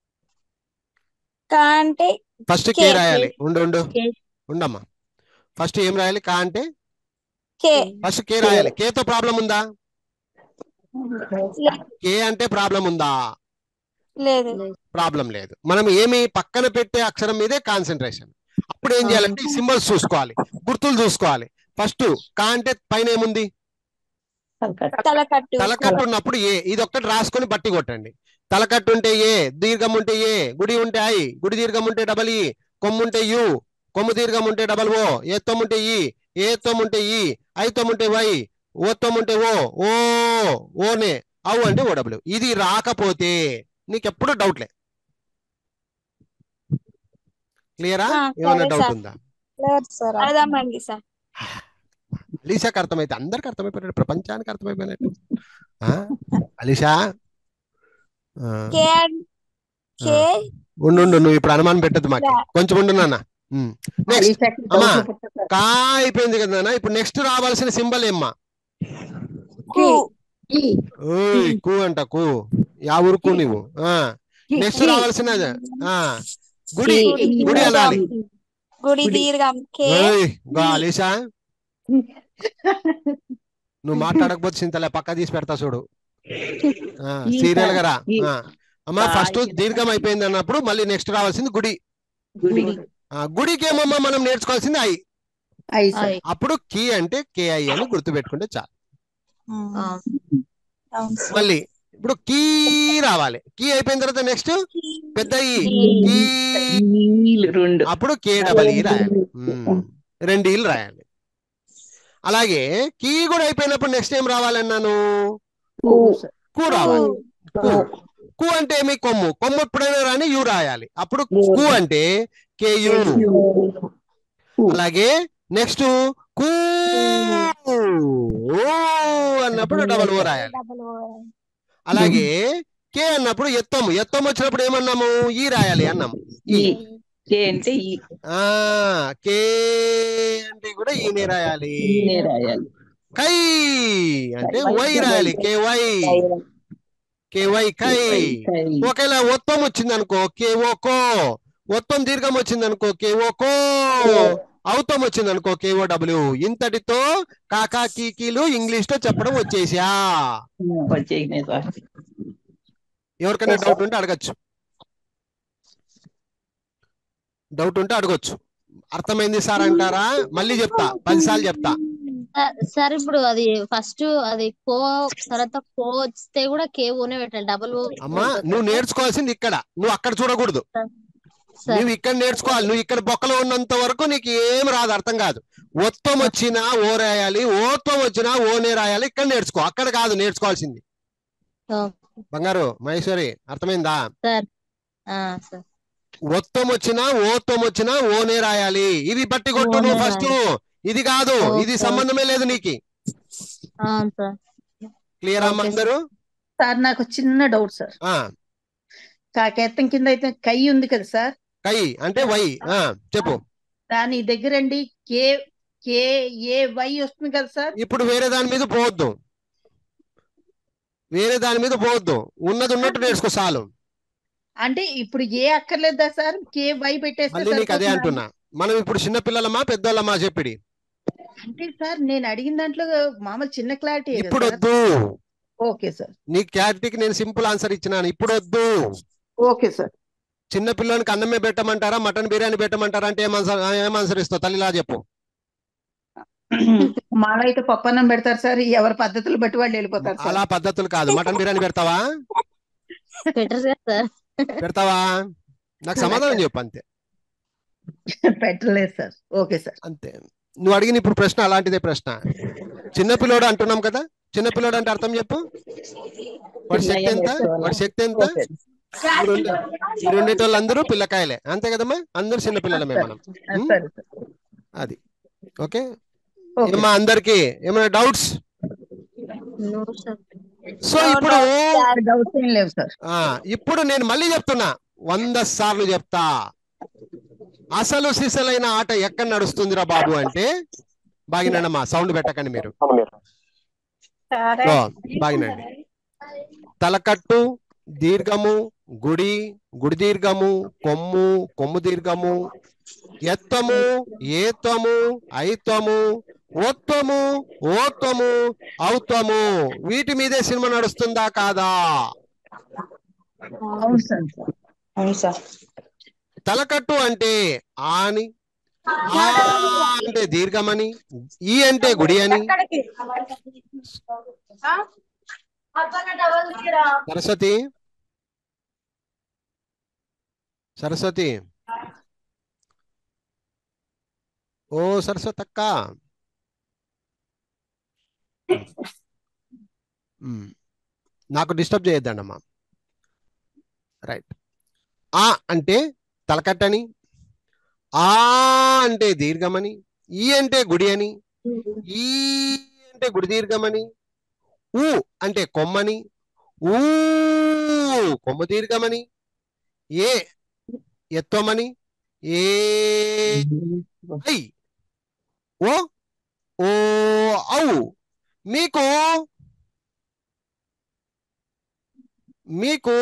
Speaker 5: కా అంటే
Speaker 1: ఫస్ట్ కే
Speaker 5: కే.
Speaker 1: రాయాలి ఉండు ఉండు
Speaker 6: కే.
Speaker 1: ఉండమ్మా ఫస్ట్ ఏం రాయాలి కా అంటే
Speaker 5: కే
Speaker 1: ఫస్ట్ కే రాయాలి కేతో ప్రాబ్లం ఉందా
Speaker 5: లే-
Speaker 1: కే అంటే ప్రాబ్లం ఉందా
Speaker 5: లేదు
Speaker 1: ప్రాబ్లం లేదు మనం ఏమి పక్కన పెట్టే అక్షరం మీదే కాన్సన్ట్రేషన్ అప్పుడు ఏం చేయాలంటే ఈ సింబల్స్ చూసుకోవాలి గుర్తులు చూసుకోవాలి ఫస్ట్ కా అంటే పైన ఏముంది
Speaker 4: తలకట్టు.
Speaker 5: తలకట్టు
Speaker 1: తలకట్టు ఉన్నప్పుడు ఏ ఇది ఒక్కటి రాసుకొని బట్టి కొట్టండి తలకట్టు ఉంటే ఏ దీర్ఘం ఉంటే ఏ గుడి ఉంటే ఐ గుడి దీర్ఘం ఉంటే డబల్ ఈ కొమ్ము ఉంటే యు కొమ్ము దీర్ఘం ఉంటే డబల్ ఓ ఏత్తం ఉంటే ఈ ఏత్తం ఉంటే ఈ ఐత్తం ఉంటే వై ఓత్తం ఉంటే ఓ ఓ ఓనే అవు అంటే ఓ డబ్ల్యూ ఇది రాకపోతే నీకెప్పుడు డౌట్లే క్లియరా
Speaker 5: ఆ,
Speaker 1: ఏమైనా
Speaker 5: సరే
Speaker 1: డౌట్
Speaker 5: సార్.
Speaker 1: ఉందా
Speaker 3: లేదు సార్
Speaker 5: అర్థమైంది సార్
Speaker 1: అలీషాకి అర్థమైతే అందరికి అర్థమైపోయినట్టు ప్రపంచానికి అర్థమైపోయినట్టు ఆ? అలీషా ఆ,
Speaker 5: కే అన్- కే
Speaker 1: ఉండు ఉండు నువ్వు ఇప్పుడు అనుమానం పెట్టద్దు మాకు కొంచెం ఉండు నాన్న నెక్స్ట్
Speaker 4: అలీషాకి
Speaker 1: అమ్మా.
Speaker 4: డౌట్లు పుట్టక-
Speaker 1: కా అయిపోయింది కదా నాన్న ఇప్పుడు నెక్స్ట్ రావాల్సిన సింబల్ ఏమ్మా
Speaker 5: కు
Speaker 4: ఈ.
Speaker 1: ఓయ్ కు అంట కు యా ఊరు కు నువ్వు ఆ నెక్స్ట్
Speaker 4: ఈ.
Speaker 1: రావాల్సిన ఆ గుడి
Speaker 4: ఈ.
Speaker 1: గుడి అనాలి
Speaker 5: గుడి
Speaker 4: గుడి.
Speaker 5: దీర్ఘం కే
Speaker 1: ఓయ్ గా అలీషా నువ్వు మాట్లాడకపోతే చింతలే పక్క తీసి పెడతా చూడు ఆ
Speaker 4: ఈ
Speaker 1: సీరియల్ గా రా
Speaker 4: ఈ.
Speaker 1: ఆ. అమ్మా
Speaker 4: కా
Speaker 1: ఫస్ట్
Speaker 4: అయిపోయింది.
Speaker 1: దీర్ఘం అయిపోయింది అన్నప్పుడు మళ్ళీ నెక్స్ట్ రావాల్సింది గుడి
Speaker 4: గుడి
Speaker 1: ఆ గుడికి ఏమమ్మా మనం నేర్చుకోవాల్సింది ఐ
Speaker 4: ఐ సార్.
Speaker 6: ఆయ్.
Speaker 1: అప్పుడు కీ అంటే కేఐ అని గుర్తు పెట్టుకుంటే చాలు
Speaker 6: ఆ,
Speaker 3: అవును సార్
Speaker 1: మళ్ళీ ఇప్పుడు కీ రావాలి కీ అయిపోయిన తర్వాత నెక్స్ట్ పెద్ద ఈ
Speaker 6: ఈ.
Speaker 1: కీ
Speaker 4: ఈలు రెండు
Speaker 1: అప్పుడు కే డబల్ ఈ రాయాలి ఉమ్. రెండు ఈలు రాయాలి అలాగే కీ కూడా అయిపోయినప్పుడు నెక్స్ట్ ఏం రావాలన్నాను
Speaker 4: ఊ సార్.
Speaker 1: కు రావాలి కు కు అంటే ఏమి కొమ్ము కొమ్ము ఎప్పుడైనా రాని యు రాయాలి అప్పుడు కు అంటే కేయు అలాగే నెక్స్ట్ కు ఓ అన్నప్పుడు డబల్ ఓ రాయాలి అలాగే కే అన్నప్పుడు ఎత్తము ఎత్తము వచ్చినప్పుడు ఏమన్నాము ఈ రాయాలి అన్నాము ఈ
Speaker 4: ఈ. కే అంటే ఈ
Speaker 1: ఆ కే అంటే కూడా ఈనే రాయాలి
Speaker 4: ఈనే రాయాలి
Speaker 1: కై అంటే వై రాయాలి కే వై కే వై కై
Speaker 4: కై.
Speaker 1: ఒకవేళ ఒత్తం వచ్చింది అనుకో కే ఓ కో ఒత్తం దీర్ఘం వచ్చింది అనుకో కే ఓ కో అవుతం వచ్చింది అనుకో కే ఓ డబ్ల్యూ ఇంతటితో కాకా కీకీలు ఇంగ్లీష్ లో చెప్పడం వచ్చేసా
Speaker 4: వచ్చేసినాయి సార్
Speaker 1: ఎవరికైనా డౌట్ ఉంటే అడగచ్చు డౌట్ ఉంటే అడగొచ్చు అర్థమైంది సార్ అంటారా మళ్ళీ చెప్తా పదిసార్లు చెప్తా
Speaker 6: సార్ ఇప్పుడు అది ఫస్ట్ అది కో తర్వాత కో వస్తే కూడా కేఓనే పెట్టాలి డబుల్
Speaker 1: అమ్మా నువ్వు నేర్చుకోవాల్సింది ఇక్కడ నువ్వు అక్కడ చూడకూడదు
Speaker 6: సార్
Speaker 1: నువ్వు ఇక్కడ నేర్చుకోవాలి నువ్వు ఇక్కడ బొక్కలో ఉన్నంత వరకు నీకు ఏం రాదు అర్థం కాదు ఒత్తం వచ్చినా ఓ రాయాలి ఓత్వం వచ్చినా ఓనే రాయాలి ఇక్కడ నేర్చుకో అక్కడ కాదు నేర్చుకోవాల్సింది బంగారు మహేశ్వరి అర్థమైందా
Speaker 6: సార్ ఆ, సార్
Speaker 1: ఒత్తం వచ్చినా ఓత్వం వచ్చినా ఓనే రాయాలి ఇది బట్టి కొట్టు
Speaker 6: ఓనే
Speaker 1: నువ్వు ఫస్ట్ ఇది కాదు ఇది
Speaker 6: ఓకే.
Speaker 1: సంబంధమే లేదు నీకు
Speaker 6: అవును సార్
Speaker 1: క్లియర్ అమ్మా
Speaker 6: ఓకే
Speaker 1: అందరూ
Speaker 4: సార్ నాకు చిన్న డౌట్ సార్
Speaker 1: ఆ
Speaker 4: కాకేత్తం కింద అయితే కై ఉంది కదా సార్
Speaker 1: కై అంటే వై ఆ చెప్పు
Speaker 4: దాని దగ్గరండి కే కే ఏ వై వస్తుంది కదా సార్
Speaker 1: ఇప్పుడు వేరే దాని మీద పోవద్దు వేరే దాని మీద పోవద్దు ఉన్నది ఉన్నట్టు నేర్చుకో చాలు
Speaker 4: అంటే ఇప్పుడు ఏ అక్కర్లేదా సార్ కే వై పెట్టేస్తే
Speaker 1: మళ్ళీ నీకు అదే
Speaker 4: సరిపోతుందా?
Speaker 1: అంటున్నా మనం ఇప్పుడు చిన్న పిల్లలమా పెద్దోళ్ళమా చెప్పిడి
Speaker 4: అంటే సార్ నేను అడిగిన దాంట్లో మామూలు చిన్న క్లారిటీ
Speaker 1: ఇప్పుడు వద్దు
Speaker 4: ఓకే సార్
Speaker 1: నీ క్లారిటీకి నేను సింపుల్ ఆన్సర్ ఇచ్చినాను ఇప్పుడు వద్దు
Speaker 4: ఓకే సార్
Speaker 1: చిన్న పిల్లోనికి అన్నమే పెట్టమంటారా మటన్ బిర్యానీ పెట్టమంటారా అంటే ఏం ఆన్సర్ ఏం ఆన్సర్ ఇస్తావు తల్లిలా చెప్పు
Speaker 4: మాలో అయితే పప్పన్నం పెడతారు సార్ ఎవరి పద్ధతులు బట్టి వాళ్ళు వెళ్ళిపోతారు సార్
Speaker 1: అలా పద్ధతులు కాదు మటన్ బిర్యానీ పెడతావా
Speaker 6: బెటర్ సార్
Speaker 1: పెడతావా నాకు సమాధానం చెప్పు అంతే
Speaker 4: పెట్టలేదు సార్ ఓకే సార్
Speaker 1: అంతే నువ్వు అడిగిన ఇప్పుడు ప్రశ్న అలాంటిదే ప్రశ్న చిన్న పిల్లోడు అంటున్నాం కదా చిన్న పిల్లోడు అంటే అర్థం చెప్పు వాడి శక్తి ఎంత వాడి శక్తి ఎంత
Speaker 4: ఓకే
Speaker 1: ఈ రెండు ఈ రెండిటోళ్ళందరూ పిల్లకాయలే అంతే కదమ్మా అందరూ చిన్న పిల్లలమే మనం ఉం?
Speaker 4: సరే సార్
Speaker 1: అది ఓకే
Speaker 4: ఓకే
Speaker 1: ఏమా అందరికి ఏమైనా డౌట్స్
Speaker 6: నో సార్
Speaker 1: సో ఇప్పుడు
Speaker 4: డౌట్స్ ఏం లేవు సార్
Speaker 1: ఆ ఇప్పుడు నేను మళ్ళీ చెప్తున్నా వంద సార్లు చెప్తా అసలు సిసలైన ఆట ఎక్కడ నడుస్తుందిరా బాబు అంటే బాగినండమ్మా సౌండ్ పెట్టకండి మీరు
Speaker 3: సరే
Speaker 1: ఓ, బాగినండి తలకట్టు దీర్ఘము గుడి గుడి దీర్ఘము కొమ్ము కొమ్ము దీర్ఘము ఎత్తము ఏత్వము ఐత్వము ఓత్వము ఓత్వము ఔత్వము వీటి మీదే సినిమా నడుస్తుందా కాదా
Speaker 4: అవును సార్
Speaker 2: అవును సార్
Speaker 1: తలకట్టు అంటే ఆని ఆ అంటే దీర్ఘమని ఈ అంటే గుడి అని సరస్వతి సరస్వతి ఓ సరస్వతి అక్క ఉమ్. నాకు డిస్టర్బ్ చేయొద్దండమ్మా రైట్ ఆ అంటే తలకట్టని ఆ అంటే దీర్ఘమని ఈ అంటే గుడి అని ఈ అంటే గుడి దీర్ఘమని ఊ అంటే కొమ్మని ఊ కొమ్ము దీర్ఘమని ఏ ఎత్వమని ఏ ఐ ఓ ఓ ఔ మీకు మీకు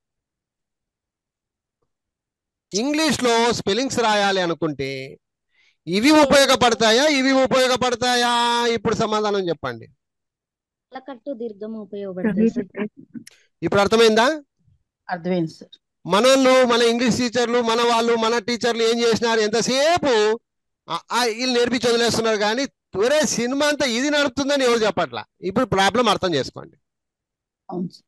Speaker 1: ఇంగ్లీష్ లో స్పెల్లింగ్స్ రాయాలి అనుకుంటే ఇవి ఉపయోగపడతాయా ఇవి ఉపయోగపడతాయా ఇప్పుడు సమాధానం చెప్పండి
Speaker 6: తలకట్టు దీర్ఘం ఉపయోగపడుతుంది సార్
Speaker 1: ఇప్పుడు అర్థమైందా
Speaker 4: అర్థమైంది సార్
Speaker 1: మనోళ్ళు మన ఇంగ్లీష్ టీచర్లు మన వాళ్ళు మన టీచర్లు ఏం చేసినారు ఎంతసేపు ఆ- ఆ వీళ్ళు నేర్పించి వదిలేస్తున్నారు కానీ ఒరే సినిమా అంతా ఇది నడుపుతుందని ఎవరు చెప్పట్లా ఇప్పుడు ప్రాబ్లం అర్థం చేసుకోండి
Speaker 4: అవును సార్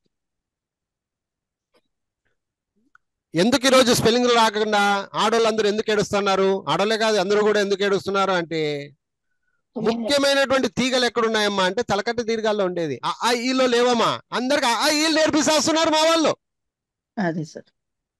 Speaker 1: ఎందుకు ఈరోజు స్పెల్లింగ్ రాకుండా ఆడోళ్ళందరూ ఎందుకు ఏడుస్తున్నారు ఆడోళ్ళే కాదు అందరూ కూడా ఎందుకు ఏడుస్తున్నారు అంటే ముఖ్యమైనటువంటి తీగలు ఎక్కడున్నాయమ్మా అంటే తలకట్ట దీర్ఘాల్లో ఉండేది ఆ ఆ ఈలో లేవమ్మా అందరికి ఆ ఈలు నేర్పిస్తున్నారు మా వాళ్ళు
Speaker 4: అదే సార్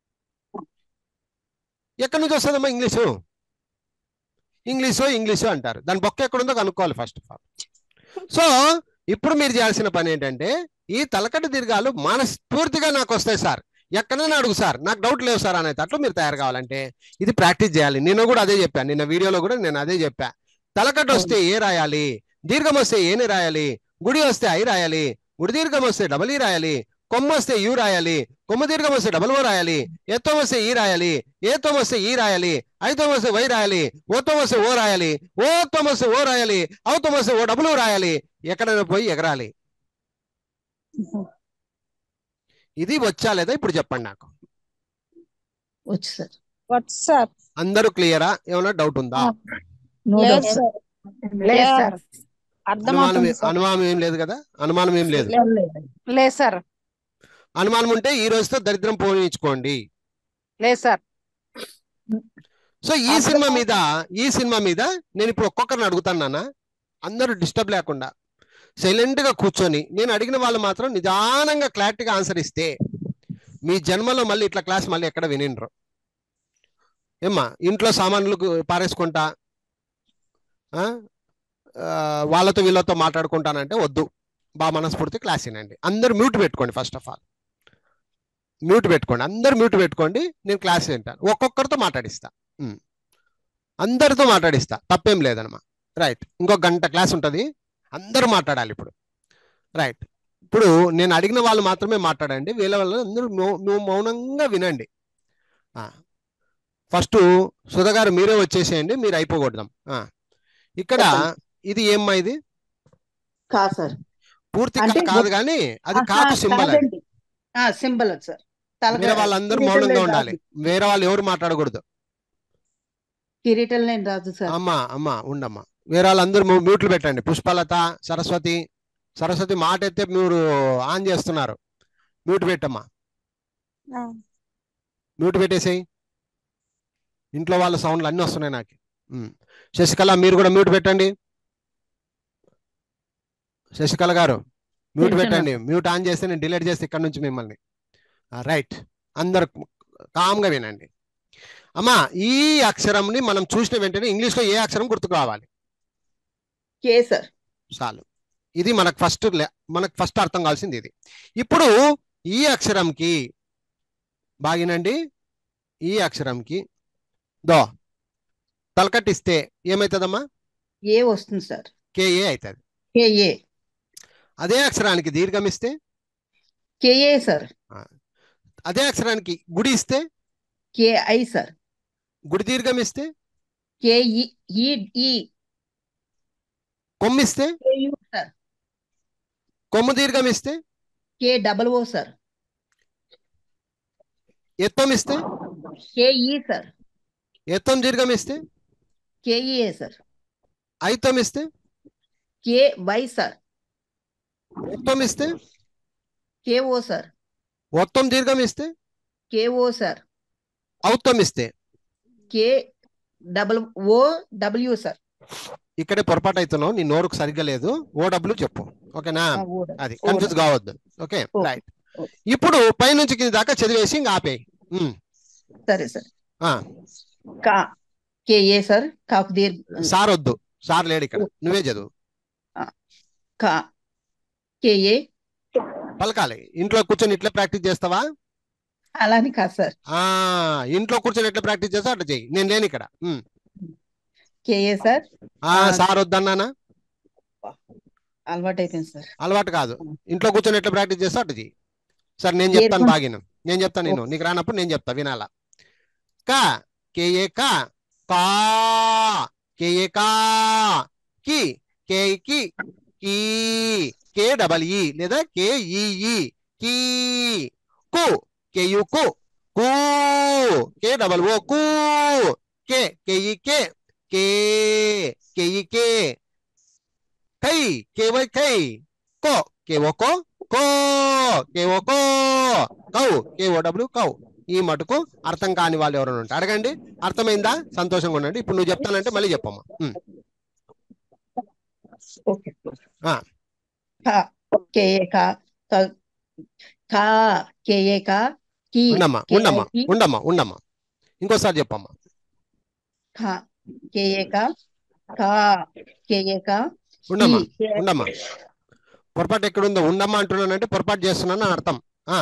Speaker 1: ఎక్కడి నుంచి వస్తుందమ్మా ఇంగ్లీషు ఇంగ్లీషు ఇంగ్లీషు అంటారు దాని బొక్క ఎక్కడుందో కనుక్కోవాలి ఫస్ట్ ఆఫ్ ఆల్ సో ఇప్పుడు మీరు చేయాల్సిన పని ఏంటంటే ఈ తలకట్టు దీర్ఘాలు మనస్ఫూర్తిగా నాకు వస్తాయి సార్ ఎక్కడైనా అడుగు సార్ నాకు డౌట్ లేవు సార్ అనేది అట్లా మీరు తయారు కావాలంటే ఇది ప్రాక్టీస్ చేయాలి నిన్న కూడా అదే చెప్పాను నిన్న వీడియోలో కూడా నేను అదే చెప్పా తలకట్టు వస్తే ఏ రాయాలి దీర్ఘం వస్తే ఏని రాయాలి గుడి వస్తే ఐ రాయాలి గుడి దీర్ఘం వస్తే డబల్ ఈ రాయాలి కొమ్మ వస్తే యు రాయాలి కొమ్మ దీర్ఘం వస్తే డబల్ ఓ రాయాలి ఎత్తం వస్తే ఈ రాయాలి ఏత్వం వస్తే ఈ రాయాలి ఐతం వస్తే వై రాయాలి ఓత్వం వస్తే ఓ రాయాలి ఓత్వం వస్తే ఓ రాయాలి ఔతం వస్తే ఓ డబుల్ రాయాలి ఎక్కడైనా పోయి ఎగరాలి ఇది వచ్చా లేదా ఇప్పుడు చెప్పండి నాకు
Speaker 4: వచ్చు సార్
Speaker 3: వాట్సాప్
Speaker 1: అందరూ క్లియరా ఏమైనా డౌట్ ఉందా
Speaker 4: నో
Speaker 3: లేదు
Speaker 4: డౌట్
Speaker 3: సార్
Speaker 4: లేదు సార్
Speaker 1: అనుమానం
Speaker 2: అర్థమవుతుంది సార్
Speaker 1: అనుమానం ఏం లేదు కదా అనుమానం ఏం లేదు
Speaker 4: లేదు లేదు
Speaker 3: లేదు సార్
Speaker 1: అనుమానం ఉంటే ఈ రోజుతో దరిద్రం పోయించుకోండి
Speaker 3: లేదు సార్
Speaker 1: సో ఈ సినిమా మీద ఈ సినిమా మీద నేను ఇప్పుడు ఒక్కొక్కరిని అడుగుతాను నాన్న అందరూ డిస్టర్బ్ లేకుండా సైలెంట్ గా కూర్చొని నేను అడిగిన వాళ్ళు మాత్రం నిదానంగా క్లారిటీగా ఆన్సర్ ఇస్తే మీ జన్మలో మళ్ళీ ఇట్లా క్లాస్ మళ్ళీ ఎక్కడ వినిండ్రు ఏమ్మా ఇంట్లో సామాన్లు పారేసుకుంటా ఆ? ఆ, వాళ్ళతో వీళ్ళతో మాట్లాడుకుంటానంటే వద్దు బాగా మనస్ఫూర్తి క్లాస్ వినండి అందరు మ్యూట్ పెట్టుకోండి ఫస్ట్ ఆఫ్ ఆల్ మ్యూట్ పెట్టుకోండి అందరు మ్యూట్ పెట్టుకోండి నేను క్లాస్ వింటాను ఒక్కొక్కరితో మాట్లాడిస్తా ఉమ్. అందరితో మాట్లాడిస్తా తప్పేం లేదనమా రైట్ ఇంకో గంట క్లాస్ ఉంటుంది అందరూ మాట్లాడాలి ఇప్పుడు రైట్ ఇప్పుడు నేను అడిగిన వాళ్ళు మాత్రమే మాట్లాడండి వీళ్ళ వల్ల అందరూ మౌ- నువ్వు మౌనంగా వినండి ఫస్ట్ సుధా గారు మీరే వచ్చేసేయండి మీరు అయిపోకూడదాం ఆ. ఇక్కడ ఇది ఏమ్మా ఇది
Speaker 2: కా సార్
Speaker 1: పూర్తి
Speaker 4: అంటే
Speaker 1: కా- కాదు కానీ అది
Speaker 4: ఆహా,
Speaker 1: కాకు సింబల్ అది
Speaker 4: కాదండి ఆ సింబల్ అది సార్ తలక
Speaker 1: వేరే వాళ్ళందరూ
Speaker 4: కిరీటం
Speaker 1: మౌనంగా
Speaker 4: లేని
Speaker 1: ఉండాలి
Speaker 4: రాజు.
Speaker 1: వేరే వాళ్ళు ఎవరు మాట్లాడకూడదు
Speaker 4: కిరీటం లేని రాజు సార్
Speaker 1: అమ్మా అమ్మా ఉండమ్మా వేరే వాళ్ళందరూ మ్యూ- మ్యూట్లు పెట్టండి పుష్పలత సరస్వతి సరస్వతి మాట అయితే మీరు ఆన్ చేస్తున్నారు మ్యూట్ పెట్టమ్మా
Speaker 5: ఆ.
Speaker 1: మ్యూట్ పెట్టేసేయి ఇంట్లో వాళ్ళ సౌండ్లు అన్నీ వస్తున్నాయి నాకు ఉమ్. శశికళ మీరు కూడా మ్యూట్ పెట్టండి శశికళ గారు మ్యూట్
Speaker 4: పెడుతున్నా.
Speaker 1: పెట్టండి మ్యూట్ ఆన్ చేస్తే నేను డిలీట్ చేస్తే ఇక్కడ నుంచి మిమ్మల్ని రైట్ అందరు కామ్గా వినండి అమ్మా ఈ అక్షరంని మనం చూసిన వెంటనే ఇంగ్లీష్లో ఏ అక్షరం గుర్తుకు రావాలి
Speaker 4: కే సార్
Speaker 1: చాలు ఇది మనకు ఫస్ట్ మనకు ఫస్ట్ అర్థం కావాల్సింది ఇది ఇప్పుడు ఈ అక్షరంకి బాగినండి ఈ అక్షరంకి దో తలకట్టిస్తే ఏమవుతుందమ్మా
Speaker 4: ఏ వస్తుంది సార్
Speaker 1: కేఏ అవుతుంది
Speaker 4: కేఏ
Speaker 1: అదే అక్షరానికి దీర్ఘం ఇస్తే
Speaker 4: కేఏ సార్
Speaker 1: అదే అక్షరానికి గుడి ఇస్తే
Speaker 4: కేఐ సార్
Speaker 1: గుడి దీర్ఘం ఇస్తే
Speaker 4: కేఈ ఈ ఈ
Speaker 1: కొమ్మిస్తే
Speaker 4: కేయు సార్
Speaker 1: కొమ్ము దీర్ఘం ఇస్తే
Speaker 4: కే డబల్ ఓ సార్
Speaker 1: ఎత్తం ఇస్తే
Speaker 4: కేఈ సార్
Speaker 1: ఎత్తం దీర్ఘం ఇస్తే
Speaker 4: కేఈఏ సార్
Speaker 1: ఐతం ఇస్తే
Speaker 4: కే వై సార్
Speaker 1: ఒత్తం ఇస్తే
Speaker 4: కేఓ సార్
Speaker 1: ఒత్తం దీర్ఘం ఇస్తే
Speaker 4: కేఓ సార్
Speaker 1: ఔత్తం ఇస్తే
Speaker 4: K double O W sir
Speaker 1: ఇక్కడే పొరపాటు అవుతున్నావు నీ నోరుకు సరిగ్గా లేదు ఓడబ్ల్యూ చెప్పు ఓకేనా
Speaker 4: ఆ, ఓ
Speaker 1: అది
Speaker 4: ఓ
Speaker 1: కన్ఫ్యూజ్ కావద్దు ఓకే
Speaker 4: ఓకే.
Speaker 1: Right
Speaker 4: okay.
Speaker 1: ఇప్పుడు పైనుంచి కింద దాకా చదివేసి ఇంకా ఆపేయి ఉమ్,
Speaker 4: సరే సార్
Speaker 1: ఆ,
Speaker 4: కా కేఏ సార్ కాకు దీర్ఘ
Speaker 1: సార్ వద్దు సార్ లేడు ఇక్కడ నువ్వే చదువు
Speaker 4: కా కేఏ
Speaker 1: పలకాలి ఇంట్లో కూర్చొని ఇట్లా ప్రాక్టీస్ చేస్తావా
Speaker 4: అలాని కాదు సార్
Speaker 1: ఆ ఇంట్లో కూర్చొని ఎట్లా ప్రాక్టీస్ చేస్తావు అట్లా చెయ్యి నేను లేను ఇక్కడ ఉమ్.
Speaker 4: కేఏ సార్
Speaker 1: ఆ
Speaker 4: ఆ.
Speaker 1: సార్ వద్దన్నానా
Speaker 4: అలవాటు అయిపోయింది సార్
Speaker 1: అలవాటు కాదు ఇంట్లో కూర్చొని ఎట్లా ప్రాక్టీస్ చేస్తావు అట్లా చెయ్యి సరే నేను చెప్తాను
Speaker 4: దీర్ఘం.
Speaker 1: బాగిన నేను చెప్తాను నేను నీకు రానప్పుడు నేను చెప్తా వినాలా కా కేఏ కా కా కేఏ కా కి కే కి కీ కే డబల్ ఈ లేదా కే ఈ ఈ కీ కు కే యు కు కు కే డబల్ ఓ కు కే కే ఈ కే కే కే ఈ కే కై కే వై కై కో కే ఓ కో కో కే ఓ కో కౌ కే ఓ డబ్ల్యూ కౌ ఈ మటుకు అర్థం కాని వాళ్ళు ఎవరైనా ఉంటే అడగండి అర్థమైందా సంతోషంగా ఉండండి ఇప్పుడు నువ్వు చెప్తానంటే మళ్ళీ చెప్పమ్మా ఉమ్.
Speaker 4: ఓకే
Speaker 1: ఆ.
Speaker 4: కా కేఏ కా కా- కా కేఏ కా కి
Speaker 1: ఉండమ్మా
Speaker 4: కే
Speaker 1: ఉండమ్మా
Speaker 4: కి
Speaker 1: ఉండమ్మా ఉండమ్మా ఇంకోసారి చెప్పమ్మా
Speaker 4: కా కేఏ కా కా కేఏ కా
Speaker 1: ఉండమ్మా
Speaker 4: కి కే-
Speaker 1: ఉండమ్మా పొరపాటు ఎక్కడుందో ఉండమ్మా అంటున్నానంటే పొరపాటు చేస్తున్నాను అని అర్థం ఆ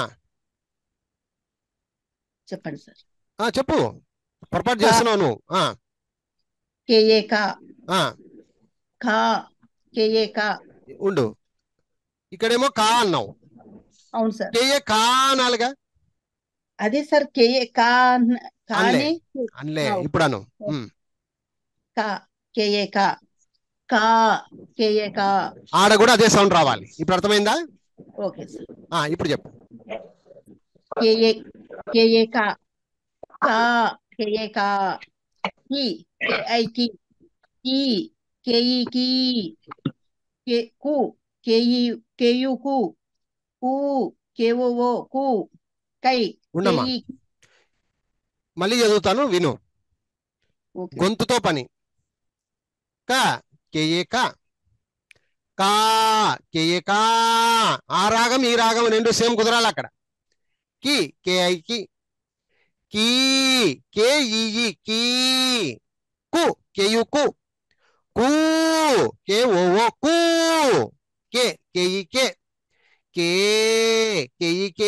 Speaker 4: చెప్పండి సార్
Speaker 1: ఆ చెప్పు పొరపాటు చేస్తున్నావు నువ్వు ఆ
Speaker 4: కేఏ కా
Speaker 1: ఆ
Speaker 4: కా కేఏ కా
Speaker 1: ఉండు ఇక్కడేమో కా అన్నావు
Speaker 4: అవును సార్
Speaker 1: కేఏ కా అనాలిగా
Speaker 4: అదే సార్ కేఏ కా అన్న- కానే
Speaker 1: అన్లే
Speaker 4: ఆ,
Speaker 1: ఇప్పుడు అను ఉమ్.
Speaker 4: కా కేఏ కా కా కేఏ కా
Speaker 1: ఆడ కూడా అదే సౌండ్ రావాలి ఇప్పుడు అర్థమైందా
Speaker 4: ఓకే సార్
Speaker 1: ఆ ఇప్పుడు చెప్పు
Speaker 4: కేఏ కేఏ కా కా కేఏ కా కి కేఐ కి కి కేఈ కి కే కు కేఈ కేయు కు కు కేఓఓ కు కై
Speaker 1: ఉండమ్మా
Speaker 4: కేఈ
Speaker 1: మళ్ళీ చదువుతాను విను
Speaker 4: ఓకే
Speaker 1: గొంతుతో పని క కేఏ క కా కేఏ కా ఆ రాగం ఈ రాగం రెండు సేమ్ కుదరాలి అక్కడ కి కేఐ కి కీ కే ఈ కీ కు కేయు కు కు కే ఓ ఓ కు కే కేఈ కే కే కేఈ కే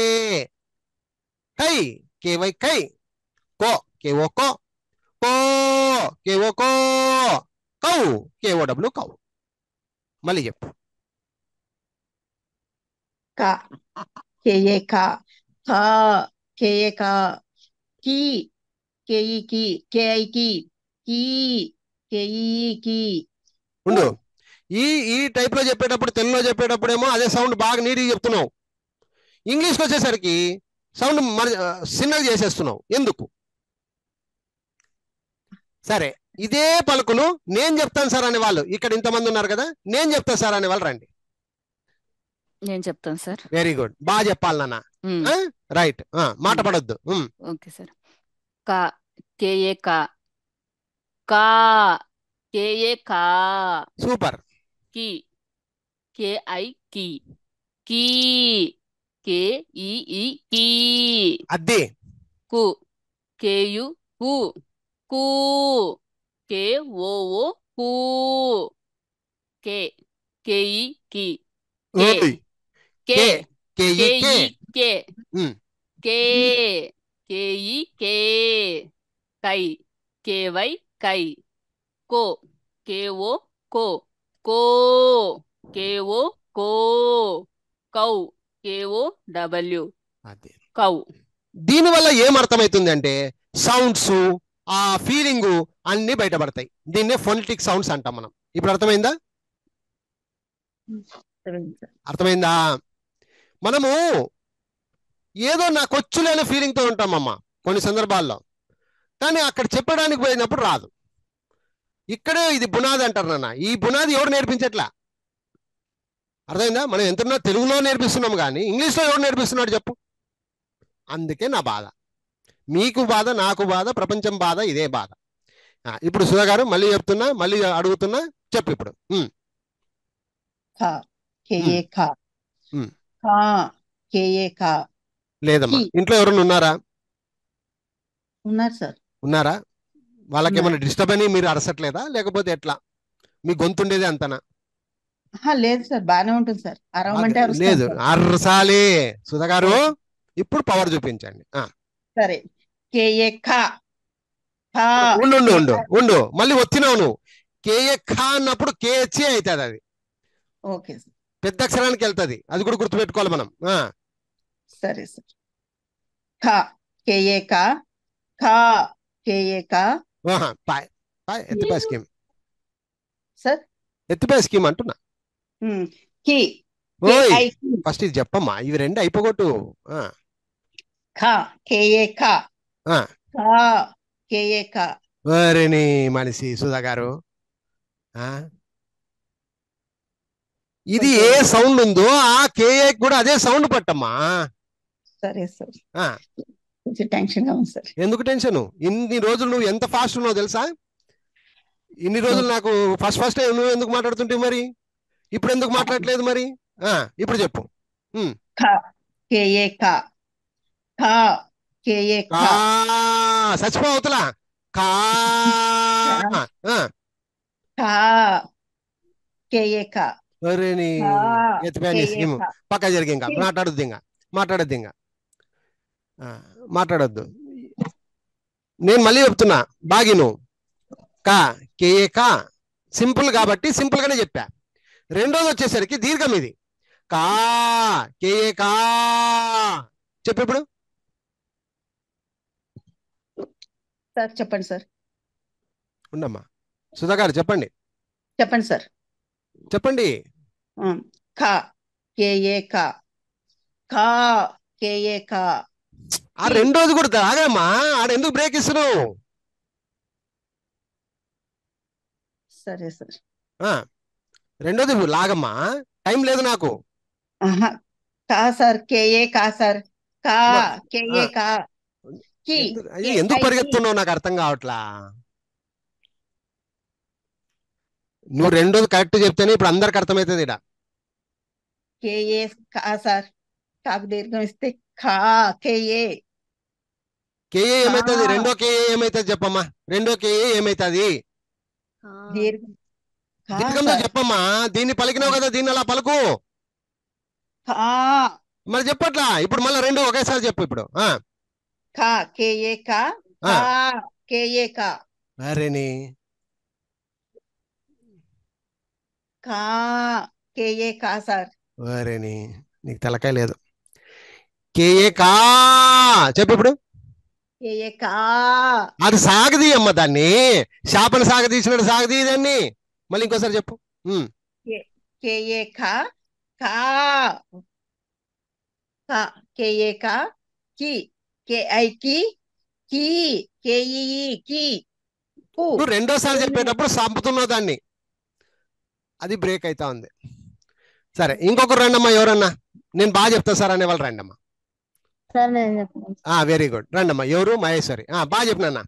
Speaker 1: కై కేవై కై కో కేవో కో కో కేవో కో కౌ కేవో డబ్ల్యూ కౌ మళ్ళీ చెప్పు
Speaker 4: క కేఏ క కా కేఏ క కి కేఈ కి కేఐ కి కీ కేఈ కి
Speaker 1: ఉండు ఈ ఈ టైప్ లో చెప్పేటప్పుడు తెలుగులో చెప్పేటప్పుడేమో అదే సౌండ్ బాగా నీట్గా చెప్తున్నావు ఇంగ్లీష్కి వచ్చేసరికి సౌండ్ మరి చిన్నగా చేసేస్తున్నావు ఎందుకు సరే ఇదే పలుకులు నేను చెప్తాను సార్ అనే వాళ్ళు ఇక్కడ ఇంతమంది ఉన్నారు కదా నేను చెప్తాను సార్ అనే వాళ్ళు రండి
Speaker 7: నేను చెప్తాను సార్
Speaker 1: వెరీ గుడ్ బాగా చెప్పాలి నాన్న
Speaker 7: ఉమ్,
Speaker 1: ఆ? రైట్ ఆ, మాట పడొద్దు ఉమ్,
Speaker 7: ఓకే సార్ కా కేఏ కా కా కేఏ కా
Speaker 1: సూపర్
Speaker 7: కి కేఐ కి కీ కేఈఈ కీ
Speaker 1: అద్ది
Speaker 7: కు కేయు కు కు కే ఓ ఓ కు కే కేఈ కి కే
Speaker 1: ఓయ్
Speaker 7: కే
Speaker 1: కే కే ఈ కే
Speaker 7: కేఈ కే
Speaker 1: ఉమ్,
Speaker 7: కే కేఈ కే కై కేవై కై కో కేఓ కో కో కేఓ కో కౌ కేఓ డబ్ల్యూ
Speaker 1: అదే
Speaker 7: కౌ
Speaker 1: దీనివల్ల ఏం అర్థమవుతుంది అంటే సౌండ్స్ ఆ ఫీలింగ్ అన్ని బయటపడతాయి దీన్నే ఫొనెటిక్ సౌండ్స్ అంటాం మనం ఇప్పుడు అర్థమైందా అర్థమైందా మనము ఏదో నాకు వచ్చులేని ఫీలింగ్ తో ఉంటామమ్మా కొన్ని సందర్భాల్లో కానీ అక్కడ చెప్పడానికి పోయినప్పుడు రాదు ఇక్కడే ఇది బునాది అంటారు నాన్న ఈ బునాది ఎవడు నేర్పించట్లా అర్థమైందా మనం ఎంతన్నా తెలుగులో నేర్పిస్తున్నాం కానీ ఇంగ్లీష్లో ఎవడు నేర్పిస్తున్నాడు చెప్పు అందుకే నా బాధ మీకు బాధ నాకు బాధ ప్రపంచం బాధ ఇదే బాధ ఆ, ఇప్పుడు సుధా గారు మళ్ళీ చెప్తున్నా మళ్ళీ అడుగుతున్నా చెప్పు ఇప్పుడు ఉమ్,
Speaker 4: క కేఏ క
Speaker 1: ఉమ్.
Speaker 4: కా కేఏ క
Speaker 1: లేదమ్మా
Speaker 4: కి.
Speaker 1: ఇంట్లో ఎవరైనా ఉన్నారా
Speaker 4: ఉన్నారు సార్
Speaker 1: ఉన్నారా వాళ్ళకేమైనా డిస్టర్బ్ అని మీరు అరసట్లేదా లేకపోతే ఎట్లా మీ గొంతు ఉండేది అంతనా
Speaker 4: ఆహా, లేదు సార్ బాగానే ఉంటుంది సార్ అరవమంటే అరుస్తాను
Speaker 1: లేదు
Speaker 4: సార్.
Speaker 1: అర్రసాలి సుధా గారు ఇప్పుడు పవర్ చూపించండి ఆ,
Speaker 4: సరే కేఏ క కా
Speaker 1: ఉండు ఉండు ఉండు ఉండు మళ్ళీ వచ్చినావు నువ్వు కేఏ ఖా అన్నప్పుడు కేహెచ్ఏ అవుతుంది అది
Speaker 4: ఓకే సార్
Speaker 1: పెద్ద అక్షరానికి వెళ్తది అది కూడా గుర్తుపెట్టుకోవాలి మనం ఆ
Speaker 4: సరే సార్ క కేఏ క కా కేఏ క
Speaker 1: ఆహా, పాయ్ పాయ్ ఎత్తిపాయ స్కీమ్
Speaker 4: సార్
Speaker 1: ఎత్తిపాయ స్కీమ్ అంటున్నా
Speaker 4: ఉమ్, కి
Speaker 1: ఓయ్
Speaker 4: కేఐ
Speaker 1: ఫస్ట్ ఇది చెప్పమ్మా ఇవి రెండు అయిపోగొట్టు ఆ,
Speaker 4: క కేఏ క
Speaker 1: ఆ.
Speaker 4: కా కేఏ క
Speaker 1: ఓరిని మనిషి సుధా గారు ఆ ఇది ఏ సౌండ్ ఉందో ఆ కేఏ కూడా అదే సౌండ్ పట్టమ్మా
Speaker 4: సరే సార్
Speaker 1: ఆ.
Speaker 4: కొంచెం టెన్షన్ గా ఉంది సార్
Speaker 1: ఎందుకు టెన్షన్ ఇన్ని రోజులు నువ్వు ఎంత ఫాస్ట్ ఉన్నావు తెలుసా ఇన్ని రోజులు నాకు ఫస్ట్ ఫస్ట్ నువ్వు ఎందుకు మాట్లాడుతుంటే మరి ఇప్పుడు ఎందుకు మాట్లాడట్లేదు మరి ఆ ఇప్పుడు చెప్పు
Speaker 4: కేఏ క కా కేఏ
Speaker 1: కా
Speaker 4: క
Speaker 1: చచ్చిపో అవుతలా కా ఆ,
Speaker 4: కా కేఏ క
Speaker 1: ఒరేని
Speaker 4: కా
Speaker 1: ఎత్తిపోయా నీ
Speaker 4: కేఏ
Speaker 1: స్కీమ్
Speaker 4: క
Speaker 1: పక్క జరిగి ఇంకా మాట్లాడొద్దు ఇంకా మాట్లాడొద్దు ఇంకా ఆ, మాట్లాడొద్దు నేను మళ్ళీ చెప్తున్నా బాగిను కా కేఏ కా సింపుల్ కాబట్టి సింపుల్ గానే చెప్పా రెండోది వచ్చేసరికి దీర్ఘం ఇది కా కేఏ కా చెప్పు ఇప్పుడు
Speaker 4: సార్ చెప్పండి సార్
Speaker 1: ఉండమ్మా సుధా గారు చెప్పండి
Speaker 4: చెప్పండి సార్
Speaker 1: చెప్పండి
Speaker 4: ఉమ్, క కేఏ క కా కేఏ క
Speaker 1: ఆ రెండోది కూడా తాగమ్మా ఆడ ఎందుకు బ్రేక్ ఇస్తున్నావు
Speaker 4: సరే సార్
Speaker 1: ఆ, రెండోది లాగమ్మా టైం లేదు నాకు
Speaker 4: ఆహా. కా సార్ కేఏ కా సార్ కా
Speaker 1: అమ్మా,
Speaker 4: కేఏ
Speaker 1: ఆ.
Speaker 4: కా కి
Speaker 1: ఎందుకు అయ్యి
Speaker 4: కే
Speaker 1: ఎందుకు
Speaker 4: ఐ కి
Speaker 1: పరిగెత్తున్నావు నాకు అర్థం కావట్లా నువ్వు రెండోది కరెక్ట్ చెప్తేనే ఇప్పుడు అందరికి అర్థమవుతుంది ఇడ
Speaker 4: కేఏ కా సార్ కాకు దీర్ఘం ఇస్తే ఖా కేఏ
Speaker 1: కేఏ ఏమైతుంది
Speaker 4: కా.
Speaker 1: రెండో కేఏ ఏమైతుంది చెప్పమ్మా రెండో కేఏ ఏమైతుంది
Speaker 4: దీర్ఘం కా
Speaker 1: దీర్ఘంలో
Speaker 4: సార్
Speaker 1: చెప్పమ్మా దీన్ని పలికినావు కదా దీన్ని అలా పలుకు
Speaker 4: కా
Speaker 1: మరి చెప్పట్లా ఇప్పుడు మళ్ళీ రెండు ఒకేసారి చెప్పు ఇప్పుడు ఆ
Speaker 4: కా కేఏ కా
Speaker 1: ఆ.
Speaker 4: కా కేఏ కా
Speaker 1: అరేని
Speaker 4: కా కేఏ కా సార్
Speaker 1: అరేని నీకు తలకాయ లేదు కేఏ కా చెప్పు ఇప్పుడు
Speaker 4: కేఏ కా
Speaker 1: అది సాగదీ అమ్మ దాన్ని శాపను సాగదీసినట్టు సాగదీ దాన్ని మళ్ళీ ఇంకోసారి చెప్పు ఉమ్.
Speaker 4: కేఏ కా కా కా కేఏ కా కి కేఐ కి కి కేఈ కి కు
Speaker 1: నువ్వు రెండోసారి చెప్పేటప్పుడు సంపుతున్నావు దాన్ని అది బ్రేక్ అవుతా ఉంది సరే ఇంకొకరు రండమ్మా ఎవరన్నా నేను బాగా చెప్తా సార్ అనేవాళ్ళు రండమ్మా
Speaker 6: సార్ నేను చెప్తాను
Speaker 1: ఆ వెరీ గుడ్ రండమ్మా ఎవరు మహేశ్వరి ఆ బాగా చెప్పినా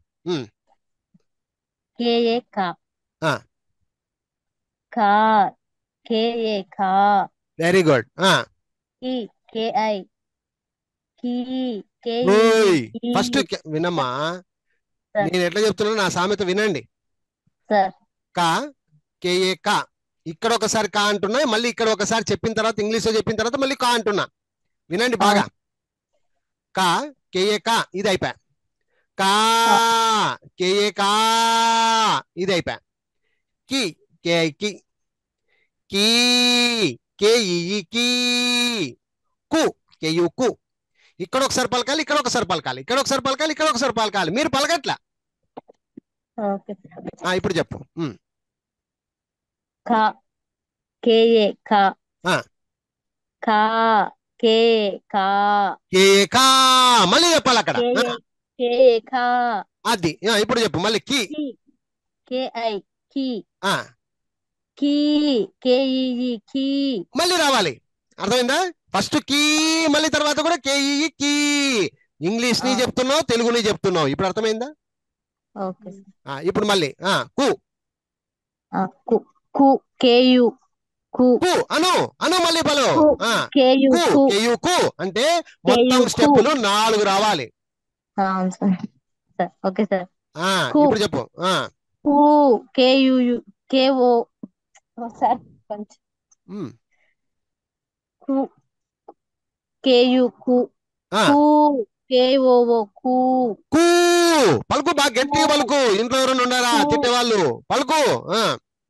Speaker 6: కేఏ కా
Speaker 1: ఆ.
Speaker 6: కా కేఏ కా
Speaker 1: వెరీ గుడ్ ఆ
Speaker 6: కి కేఐ కి
Speaker 1: ఓయ్
Speaker 6: కేఈ
Speaker 1: ఫస్ట్ వినమ్మా
Speaker 6: సార్.
Speaker 1: నేను ఎట్లా చెప్తున్నా నా సామెత వినండి
Speaker 6: సార్
Speaker 1: కా కేఏ కా ఇక్కడ ఒకసారి కా అంటున్నా మళ్ళీ ఇక్కడ ఒకసారి చెప్పిన తర్వాత ఇంగ్లీష్ లో చెప్పిన తర్వాత మళ్ళీ కా అంటున్నా వినండి బాగా కా కేఏ కా ఇది అయిపోయా కా కేఏ కా ఇది అయిపోయా కి కేఐ కి కీ కేఈ కి కు కేయు కు ఇక్కడ ఒకసారి పలకాలి ఇక్కడ ఒకసారి పలకాలి ఇక్కడ ఒకసారి పలకాలి ఇక్కడ ఒకసారి పలకాలి మీరు పలకట్లా
Speaker 6: ఓకే
Speaker 1: ఆ, ఇప్పుడు చెప్పు ఉమ్.
Speaker 6: కా కేఏ కా
Speaker 1: ఆ.
Speaker 6: కా కే కా
Speaker 1: కేఏ కా మళ్ళీ చెప్పాలి అక్కడ ఆ,
Speaker 6: కేఏ కేఏ కా
Speaker 1: అది ఆ, ఇప్పుడు చెప్పు మళ్ళీ కి
Speaker 6: కి కేఐ కి
Speaker 1: ఆ
Speaker 6: కి కేఈ కి
Speaker 1: మళ్ళీ రావాలి అర్థమైందా ఫస్ట్ కీ మళ్ళీ తర్వాత కూడా కేఈ కీ ఇంగ్లీష్ ని
Speaker 6: ఆ.
Speaker 1: చెప్తున్నావు తెలుగుని చెప్తున్నావు ఇప్పుడు అర్థమైందా
Speaker 6: ఓకే సార్
Speaker 1: ఆ, ఇప్పుడు మళ్ళీ ఆ కు
Speaker 6: ఆ, కు కు కేయు కు
Speaker 1: కు అను అను మళ్ళీ పలు
Speaker 6: కు.
Speaker 1: ఆ
Speaker 6: కేయు
Speaker 1: కు
Speaker 6: కు
Speaker 1: కేయు కు అంటే మొత్తం
Speaker 6: కేయు కు.
Speaker 1: స్టెప్పులు నాలుగు రావాలి
Speaker 6: ఆ, అవును సార్ సార్ ఓకే సార్
Speaker 1: ఆ
Speaker 6: కు.
Speaker 1: ఇప్పుడు చెప్పు ఆ
Speaker 6: కు కేయు కేఓ సార్ కొంచెం
Speaker 1: ఉమ్,
Speaker 6: కు కేయు కు
Speaker 1: ఆ
Speaker 6: కు కేఓఓ కు
Speaker 1: కు పలుకు బాగా గట్టిగా పలుకు ఇంట్లో ఎవరైనా ఉన్నారా
Speaker 6: కు.
Speaker 1: తిట్టేవాళ్ళు పలుకు ఆ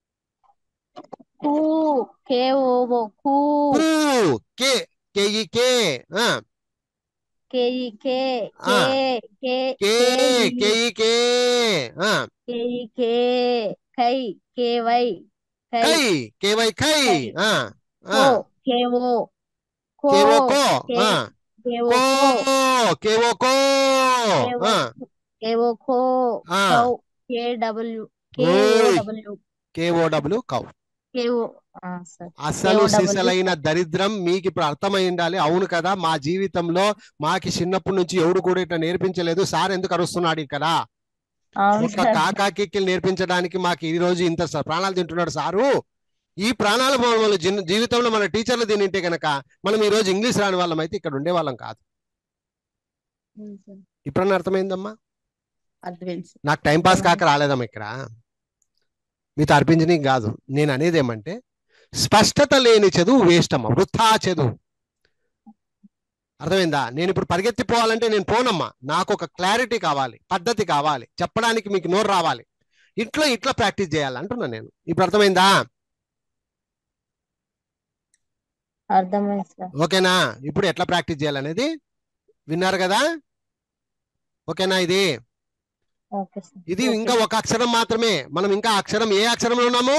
Speaker 6: కు కేఓఓ కు
Speaker 1: కు కే కేఈ కే ఆ
Speaker 6: కేఈ కే
Speaker 1: ఆ.
Speaker 6: కే కే
Speaker 1: కే
Speaker 6: కేఈ
Speaker 1: కేఈ కే ఆ
Speaker 6: కేఈ కే కై కేవై కై
Speaker 1: కై కేవై కై
Speaker 6: కై.
Speaker 1: ఆ ఆ
Speaker 6: కో కేఓ కో
Speaker 1: కేవో కో
Speaker 6: కే
Speaker 1: ఆ
Speaker 6: కేఓ
Speaker 1: కో
Speaker 6: కో
Speaker 1: కేవో కో
Speaker 6: కేవో
Speaker 1: ఆ
Speaker 6: కేఓ కో
Speaker 1: ఆ
Speaker 6: కౌ కేడబ్ల్యూ
Speaker 1: ఓయ్.
Speaker 6: కేఓడబ్ల్యూ
Speaker 1: కేఓ డబ్ల్యూ కౌ
Speaker 6: కేఓ ఆ, సార్
Speaker 1: అసలు
Speaker 6: KOW.
Speaker 1: సిసలైన దరిద్రం మీకు ఇప్పుడు అర్థమై ఉండాలి అవును కదా మా జీవితంలో మాకి చిన్నప్పటి నుంచి ఎవడు కూడా ఇట్లా నేర్పించలేదు సార్ ఎందుకు అరుస్తున్నాడు ఇక్కడ
Speaker 6: అవును
Speaker 1: ఒక
Speaker 6: సార్
Speaker 1: కాకాకి నేర్పించడానికి మాకు ఈ రోజు ఇంత స- ప్రాణాలు తింటున్నాడు సారు ఈ ప్రాణాలు మన జీ- జీవితంలో మన టీచర్లు తినింటే గనక మనం ఈ రోజు ఇంగ్లీష్ రాని వాళ్ళం అయితే ఇక్కడ ఉండే వాళ్ళం కాదు
Speaker 6: అవును సార్.
Speaker 1: ఇప్పుడన్నా అర్థమైందమ్మా
Speaker 4: అర్థమైంది సార్.
Speaker 1: నాకు టైం పాస్ కాక రాలేదమ్మా ఇక్కడ మీతో అర్పించనీకి కాదు నేను అనేది ఏమంటే స్పష్టత లేని చదువు వేస్ట్ అమ్మా వృథా చదువు అర్థమైందా నేను ఇప్పుడు పరిగెత్తిపోవాలంటే నేను పోనమ్మా నాకు ఒక క్లారిటీ కావాలి పద్ధతి కావాలి చెప్పడానికి మీకు నోరు రావాలి ఇట్లా ఇట్లా ప్రాక్టీస్ చేయాలి అంటున్నా నేను ఇప్పుడు అర్థమైందా
Speaker 6: అర్థమైంది సార్
Speaker 1: ఓకేనా ఇప్పుడు ఎట్లా ప్రాక్టీస్ చేయాలనేది విన్నారు కదా ఓకేనా ఇది
Speaker 6: ఓకే సార్
Speaker 1: ఇది
Speaker 6: ఓకే.
Speaker 1: ఇంకా ఒక అక్షరం మాత్రమే మనం ఇంకా అక్షరం ఏ అక్షరంలో ఉన్నాము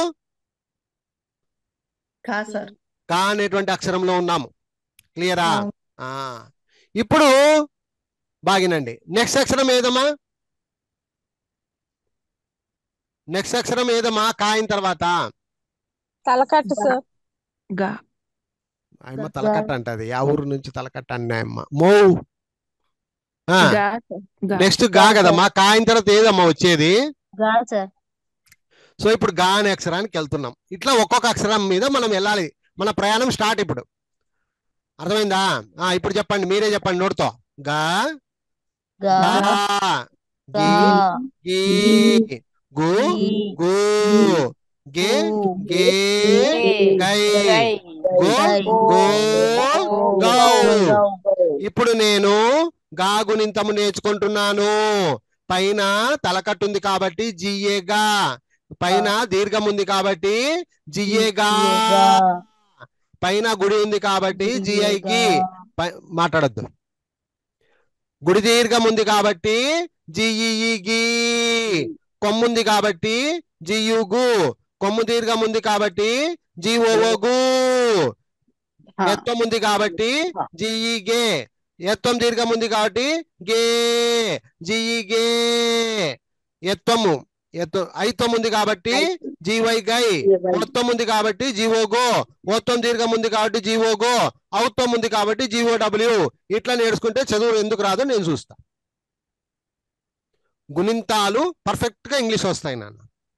Speaker 4: కా సార్
Speaker 1: కా అనేటువంటి అక్షరంలో ఉన్నాము క్లియరా
Speaker 6: అవును.
Speaker 1: ఆ ఇప్పుడు బాగినండి నెక్స్ట్ అక్షరం ఏదమ్మా నెక్స్ట్ అక్షరం ఏదమ్మా కా అయిన తర్వాత
Speaker 5: తలకట్టు సార్
Speaker 2: గా
Speaker 1: ఆయమ్మ తలకట్ట అంటది ఆ ఊరు నుంచి తలకట్ట అన్నాయమ్మ మో ఆ
Speaker 2: గా గా
Speaker 1: నెక్స్ట్ గా కదమ్మా కా అయిన తర్వాత ఏదమ్మా వచ్చేది
Speaker 6: గా సార్
Speaker 1: సో ఇప్పుడు గా అనే అక్షరానికి వెళ్తున్నాం ఇట్లా ఒక్కొక్క అక్షరం మీద మనం వెళ్ళాలి మన ప్రయాణం స్టార్ట్ ఇప్పుడు అర్థమైందా ఆ ఇప్పుడు చెప్పండి మీరే చెప్పండి నోటితో గా
Speaker 6: గా
Speaker 1: గా
Speaker 6: గా
Speaker 1: గి గి గు
Speaker 6: గి
Speaker 1: గు గే
Speaker 6: గు
Speaker 1: గే గై గో
Speaker 6: గై
Speaker 1: గో గౌ
Speaker 6: గౌ
Speaker 1: ఇప్పుడు నేను గా గుణింతము నేర్చుకుంటున్నాను పైన తలకట్టుంది కాబట్టి జిఏగా పైన దీర్ఘం ఉంది కాబట్టి జిఏగా
Speaker 6: జియేగా
Speaker 1: పైన గుడి ఉంది కాబట్టి జిఐకి
Speaker 6: జియేగా
Speaker 1: మాట్లాడద్దు గుడి దీర్ఘం ఉంది కాబట్టి జిఈగి కొమ్ముంది కాబట్టి జియుగు కొమ్ము దీర్ఘం ఉంది కాబట్టి జిఓఓగు ఎత్వం ఉంది కాబట్టి జిఈగే ఎత్వం దీర్ఘం ఉంది కాబట్టి గే జిఈగే ఎత్వము ఎత్తు ఐత్వం ఉంది కాబట్టి జీవై గై మొత్తం ఉంది కాబట్టి జీవోగో మొత్తం దీర్ఘం ఉంది కాబట్టి జీవోగో ఔత్వం ఉంది కాబట్టి జీవో డబ్ల్యూ ఇట్లా నేర్చుకుంటే చదువు ఎందుకు రాదో నేను చూస్తా గుణింతాలు పర్ఫెక్ట్ గా ఇంగ్లీష్ వస్తాయి నాన్న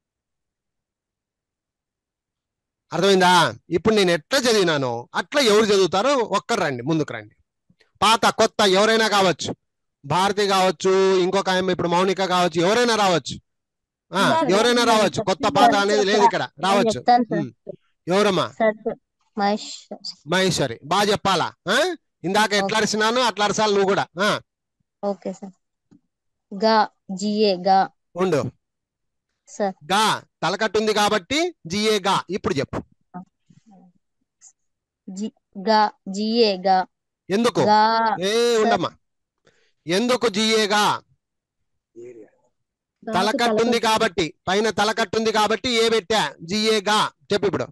Speaker 1: అర్థమైందా ఇప్పుడు నేను ఎట్లా చదివినానో అట్లా ఎవరు చదువుతారో ఒక్కరు రండి ముందుకు రండి పాత కొత్త ఎవరైనా కావచ్చు భారతి కావచ్చు ఇంకొక ఆమె ఇప్పుడు మౌనిక కావచ్చు ఎవరైనా రావచ్చు ఆ
Speaker 5: సార్,
Speaker 1: ఎవరైనా రావచ్చు కొత్త పాత అనేది లేదు ఇక్కడ రావచ్చు
Speaker 6: చెప్తాను సార్
Speaker 1: ఉమ్. ఎవరమ్మా
Speaker 6: సార్ మహేష్
Speaker 1: మహేశ్వరి బాగా చెప్పాలా ఆ ఇందాక ఎట్లా అరిసినాను అట్లా అరసాలి నువ్వు కూడా ఆ
Speaker 6: ఓకే సార్ గా జిఏ గా
Speaker 1: ఉండు
Speaker 6: సార్
Speaker 1: గా తలకట్టుంది కాబట్టి జిఏ గా ఇప్పుడు చెప్పు
Speaker 6: జి గా జిఏ గా
Speaker 1: ఎందుకు
Speaker 6: గా
Speaker 1: ఏ ఉండమ్మా ఎందుకు జిఏగా తలకట్టుంది కాబట్టి పైన తలకట్టుంది కాబట్టి ఏ పెట్టా జిఏగా చెప్పు ఇప్పుడు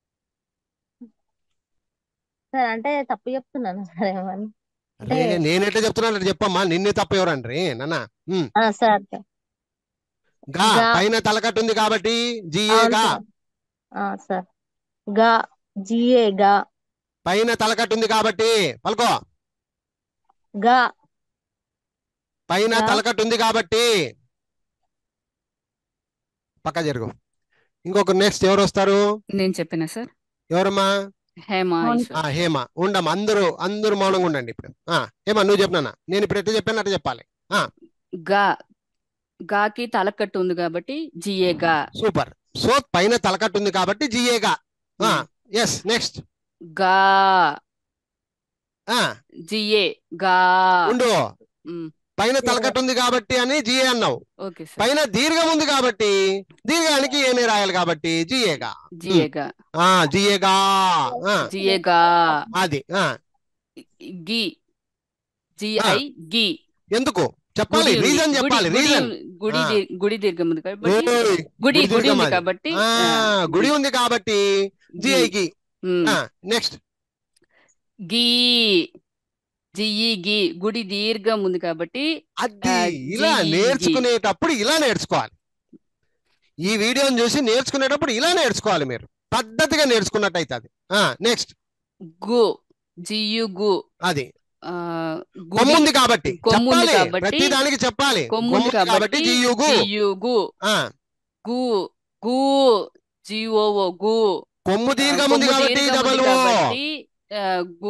Speaker 6: సార్ అంటే తప్పు చెప్తున్నాను సార్ ఏమని
Speaker 1: అరే నేనెట్లా చెప్తున్నా అట్లా చెప్పమ్మా నిన్నే తప్ప ఎవరండ్రి నాన్న ఉమ్.
Speaker 6: ఆ, సార్
Speaker 1: గా
Speaker 6: గా.
Speaker 1: పైన తలకట్టుంది కాబట్టి
Speaker 6: అవును
Speaker 1: జిఏగా
Speaker 6: సార్ ఆ, సార్ గా జిఏ గా
Speaker 1: పైన తలకట్టుంది కాబట్టి పలుకో
Speaker 6: గా
Speaker 1: పైన
Speaker 6: గా.
Speaker 1: తలకట్టుంది కాబట్టి పక్క జరుగు ఇంకొక నెక్స్ట్ ఎవరు వస్తారు
Speaker 7: నేను చెప్పిన సార్
Speaker 1: ఎవరమ్మా
Speaker 7: హేమ
Speaker 6: అవును
Speaker 7: ఈశ్వర్.
Speaker 1: ఆ హేమ ఉండమ్మా అందరూ అందరూ మౌనంగా ఉండండి ఇప్పుడు ఆ హేమ నువ్వు చెప్పినా నేను ఇప్పుడు ఎట్లా చెప్పాను అట్లా చెప్పాలి
Speaker 7: గా గాకి తలకట్టు ఉంది కాబట్టి జిఏ గా
Speaker 1: సూపర్ సో పైన తలకట్టుంది కాబట్టి జిఏగా ఎస్ నెక్స్ట్
Speaker 7: గా
Speaker 1: ఆ
Speaker 7: జిఏ గా
Speaker 1: ఉండు
Speaker 7: ఉమ్,
Speaker 1: పైన తలకట్టుంది కాబట్టి అని జిఏ అన్నావు
Speaker 7: ఓకే సార్
Speaker 1: పైన దీర్ఘం ఉంది కాబట్టి దీర్ఘానికి ఏనే రాయాలి కాబట్టి జిఏగా
Speaker 7: జిఏ గా
Speaker 1: ఆ జిఏగా ఆ
Speaker 7: జిఏ గా
Speaker 1: అది ఆ
Speaker 7: గి జిఐ గి
Speaker 1: ఎందుకు చెప్పాలి
Speaker 7: గుడి ఉంది.
Speaker 1: రీజన్
Speaker 7: గుడి-
Speaker 1: చెప్పాలి
Speaker 7: గుడి
Speaker 1: రీజన్
Speaker 7: గుడి
Speaker 1: ఆ.
Speaker 7: దీ- గుడి దీర్ఘం ఉంది కాబట్టి
Speaker 1: ఓయ్,
Speaker 7: గుడి
Speaker 1: గుడి
Speaker 7: గుడి
Speaker 1: దీర్ఘం
Speaker 7: ఉంది
Speaker 1: అది.
Speaker 7: కాబట్టి
Speaker 1: ఆ
Speaker 7: ఆ,
Speaker 1: గుడి ఉంది కాబట్టి
Speaker 7: గి.
Speaker 1: జిఐకి
Speaker 7: ఉమ్,
Speaker 1: నెక్స్ట్
Speaker 7: గి జిఈ గి గుడి దీర్ఘం ఉంది కాబట్టి
Speaker 1: అది
Speaker 7: ఆ,
Speaker 1: ఇలా
Speaker 7: జి,
Speaker 1: నేర్చుకునేటప్పుడు ఇలా నేర్చుకోవాలి ఈ వీడియోని చూసి నేర్చుకునేటప్పుడు ఇలా నేర్చుకోవాలి మీరు పద్ధతిగా నేర్చుకున్నట్టయితే అది నెక్స్ట్
Speaker 7: గు జియు గు
Speaker 1: అది
Speaker 7: ఆ, గుడి
Speaker 1: కొమ్ముంది కాబట్టి
Speaker 7: కొమ్ము ఉంది
Speaker 1: చెప్పాలి
Speaker 7: కాబట్టి-
Speaker 1: ప్రతి దానికి చెప్పాలి
Speaker 7: కొమ్ము ఉంది
Speaker 1: కొమ్ముంది
Speaker 7: కాబట్టి
Speaker 1: జియుగు
Speaker 7: జియు గు
Speaker 1: ఆ,
Speaker 7: గు గు జిఓఓ గు
Speaker 1: కొమ్ము దీర్ఘం ఉంది
Speaker 7: కొమ్ము
Speaker 1: కాబట్టి
Speaker 7: దీర్ఘం
Speaker 1: డబల్
Speaker 7: ఉంది
Speaker 1: ఓ
Speaker 7: కాబట్టి ఆ, గు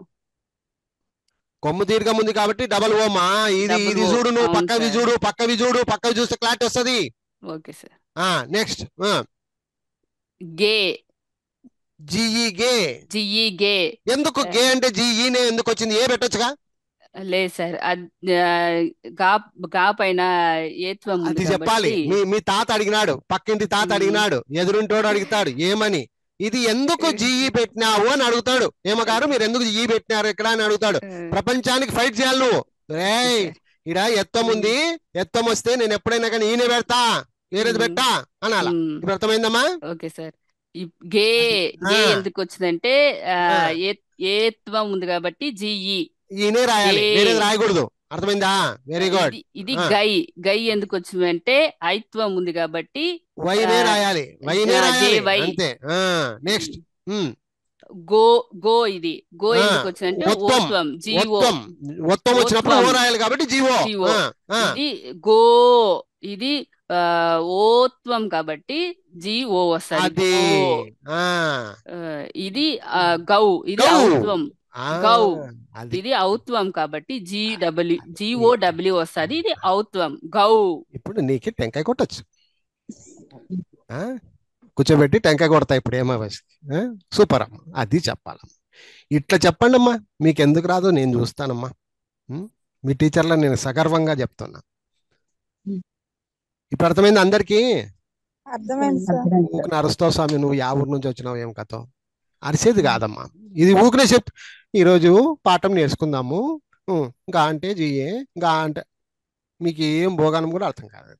Speaker 1: కొమ్ము దీర్ఘం ఉంది కాబట్టి డబల్ ఓ మా ఇది
Speaker 7: Double
Speaker 1: ఇది
Speaker 7: O.
Speaker 1: చూడు నువ్వు
Speaker 7: అవును
Speaker 1: పక్కవి
Speaker 7: సార్.
Speaker 1: చూడు పక్కవి చూడు పక్కవి చూస్తే క్లారిటీ వస్తది
Speaker 7: ఓకే సార్
Speaker 1: ఆ నెక్స్ట్
Speaker 7: గే
Speaker 1: జిఈ గే
Speaker 7: జిఈ గే
Speaker 1: ఎందుకు గే అంటే జిఈనే ఎందుకు వచ్చింది ఏ పెట్టొచ్చుగా
Speaker 7: లేదు సార్ అద్- ఆ, గా గా పైన ఏత్వం ఉంది
Speaker 1: అది చెప్పాలి
Speaker 7: కాబట్టి
Speaker 1: మీ మీ తాత అడిగినాడు పక్కింటి తాత
Speaker 7: మ్మ్.
Speaker 1: అడిగినాడు ఎదురుంటోడు అడుగుతాడు ఏమని ఇది ఎందుకు జీఈ పెట్టినావు అని అడుగుతాడు ఏమగారు మీరు ఎందుకు జీఈ పెట్టినారు ఇక్కడ అని అడుగుతాడు
Speaker 7: ఆ,
Speaker 1: ప్రపంచానికి ఫైట్ చేయాలి నువ్వు రేయ్ ఇడ ఎత్తం ఉంది ఎత్తం వస్తే నేను ఎప్పుడైనా కానీ ఈయన పెడతా వేరేది
Speaker 7: మ్మ్.
Speaker 1: పెట్టా అనాల
Speaker 7: ఉమ్,
Speaker 1: ఇప్పుడు అర్థమైందమ్మా
Speaker 7: ఓకే సార్ ఈ గే గే
Speaker 1: ఆ.
Speaker 7: ఎందుకు వచ్చిందంటే ఆ,
Speaker 1: ఆ.
Speaker 7: ఏ ఏత్వం ఉంది కాబట్టి జిఈ
Speaker 1: ఈయనే రాయాలి
Speaker 7: ఏ.
Speaker 1: వేరేది రాయకూడదు అర్థమైందా వెరీ గుడ్
Speaker 7: ఇది ఇది
Speaker 1: ఆ.
Speaker 7: గై గై ఎందుకు వచ్చిందంటే ఐత్వం ఉంది కాబట్టి
Speaker 1: వైనే
Speaker 7: ఆ,
Speaker 1: రాయాలి వైనే
Speaker 7: ఆ,
Speaker 1: రాయాలి
Speaker 7: జే వై.
Speaker 1: అంతే నెక్స్ట్
Speaker 7: గో గో ఇది గో
Speaker 1: ఆ,
Speaker 7: ఎందుకు వచ్చిందంటే
Speaker 1: ఒత్వం.
Speaker 7: ఓత్వం జీవో
Speaker 1: మొత్తం మొత్తం వచ్చినప్పుడు
Speaker 7: ఓత్వం.
Speaker 1: ఓ రాయాలి కాబట్టి జీవో
Speaker 7: జీవో.
Speaker 1: ఆ, ఆ.
Speaker 7: ఇది గో ఇది ఆ, ఓత్వం కాబట్టి జీ ఓ వస్తుంది
Speaker 1: అది ఆ,
Speaker 7: ఇది ఆ, గౌ ఇది
Speaker 1: గౌ.
Speaker 7: ఔత్వం
Speaker 1: ఆ,
Speaker 7: గౌ.
Speaker 1: అది
Speaker 7: ఇది ఔత్వం కాబట్టి జీ డబ్ల్యూ జిఓ డబ్ల్యూ వస్తుంది ఇది ఔత్వం గౌ
Speaker 1: ఇప్పుడు నీకే టెంకాయ కొట్టచ్చు ఆ? కూర్చోబెట్టి టెంకాయ కొడతా ఇప్పుడు ఏమో సూపర్ అమ్మ అది చెప్పాలమ్మా ఇట్లా చెప్పండి అమ్మా మీకు ఎందుకు రాదో నేను చూస్తానమ్మా ఉం? మీ టీచర్ల నేను సగర్వంగా చెప్తున్నా ఇప్పుడు అర్థమైంది అందరికీ
Speaker 5: అర్థమైంది సార్
Speaker 1: ఊకిన అరుస్తావు స్వామి నువ్వు యా ఊరు నుంచి వచ్చినావు ఏం కథ అరిసేది కాదమ్మా ఇది ఊకినే చెప్ ఈరోజు పాఠం నేర్చుకుందాము ఉం, గా అంటే జియే గా అంటే మీకు ఏం భోగానం కూడా అర్థం కాదు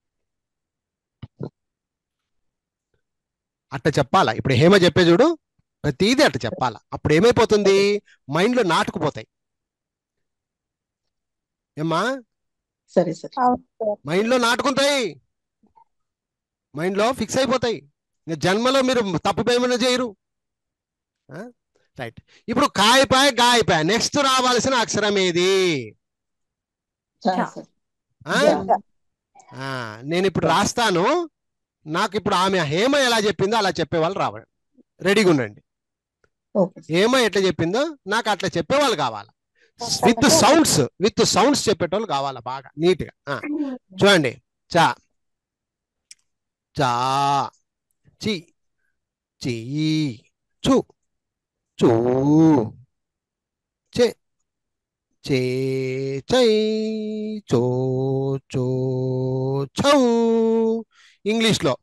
Speaker 1: అట్ట చెప్పాలా ఇప్పుడు హేమ చెప్పే చూడు ప్రతిదీ అట్ట చెప్పాలా అప్పుడు ఏమైపోతుంది మైండ్లో నాటుకుపోతాయి ఏమ్మా
Speaker 2: సరే సార్
Speaker 5: అవును సార్
Speaker 1: మైండ్లో నాటుకుంటాయి మైండ్లో ఫిక్స్ అయిపోతాయి ఇంకా జన్మలో మీరు తప్పు ఏమైనా చేయరు రైట్ ఇప్పుడు కాయపాయ గాయపాయ నెక్స్ట్ రావాల్సిన అక్షరం ఏది
Speaker 2: చా
Speaker 4: చా.
Speaker 2: సార్
Speaker 1: ఆ?
Speaker 2: యా.
Speaker 1: ఆ, నేను ఇప్పుడు రాస్తాను నాకు ఇప్పుడు ఆమె హేమ ఎలా చెప్పిందో అలా చెప్పేవాళ్ళు రావాలి రెడీగా ఉండండి
Speaker 2: ఓకే సార్.
Speaker 1: హేమ ఎట్లా చెప్పిందో నాకు అట్లా చెప్పేవాళ్ళు కావాలి విత్ సౌండ్స్ విత్ సౌండ్స్ చెప్పేటోళ్ళు కావాలా బాగా నీట్ గా ఆ, చూడండి చా చా చి చి చు చూ చే చే చై చో చో చౌ ఇంగ్లీష్లో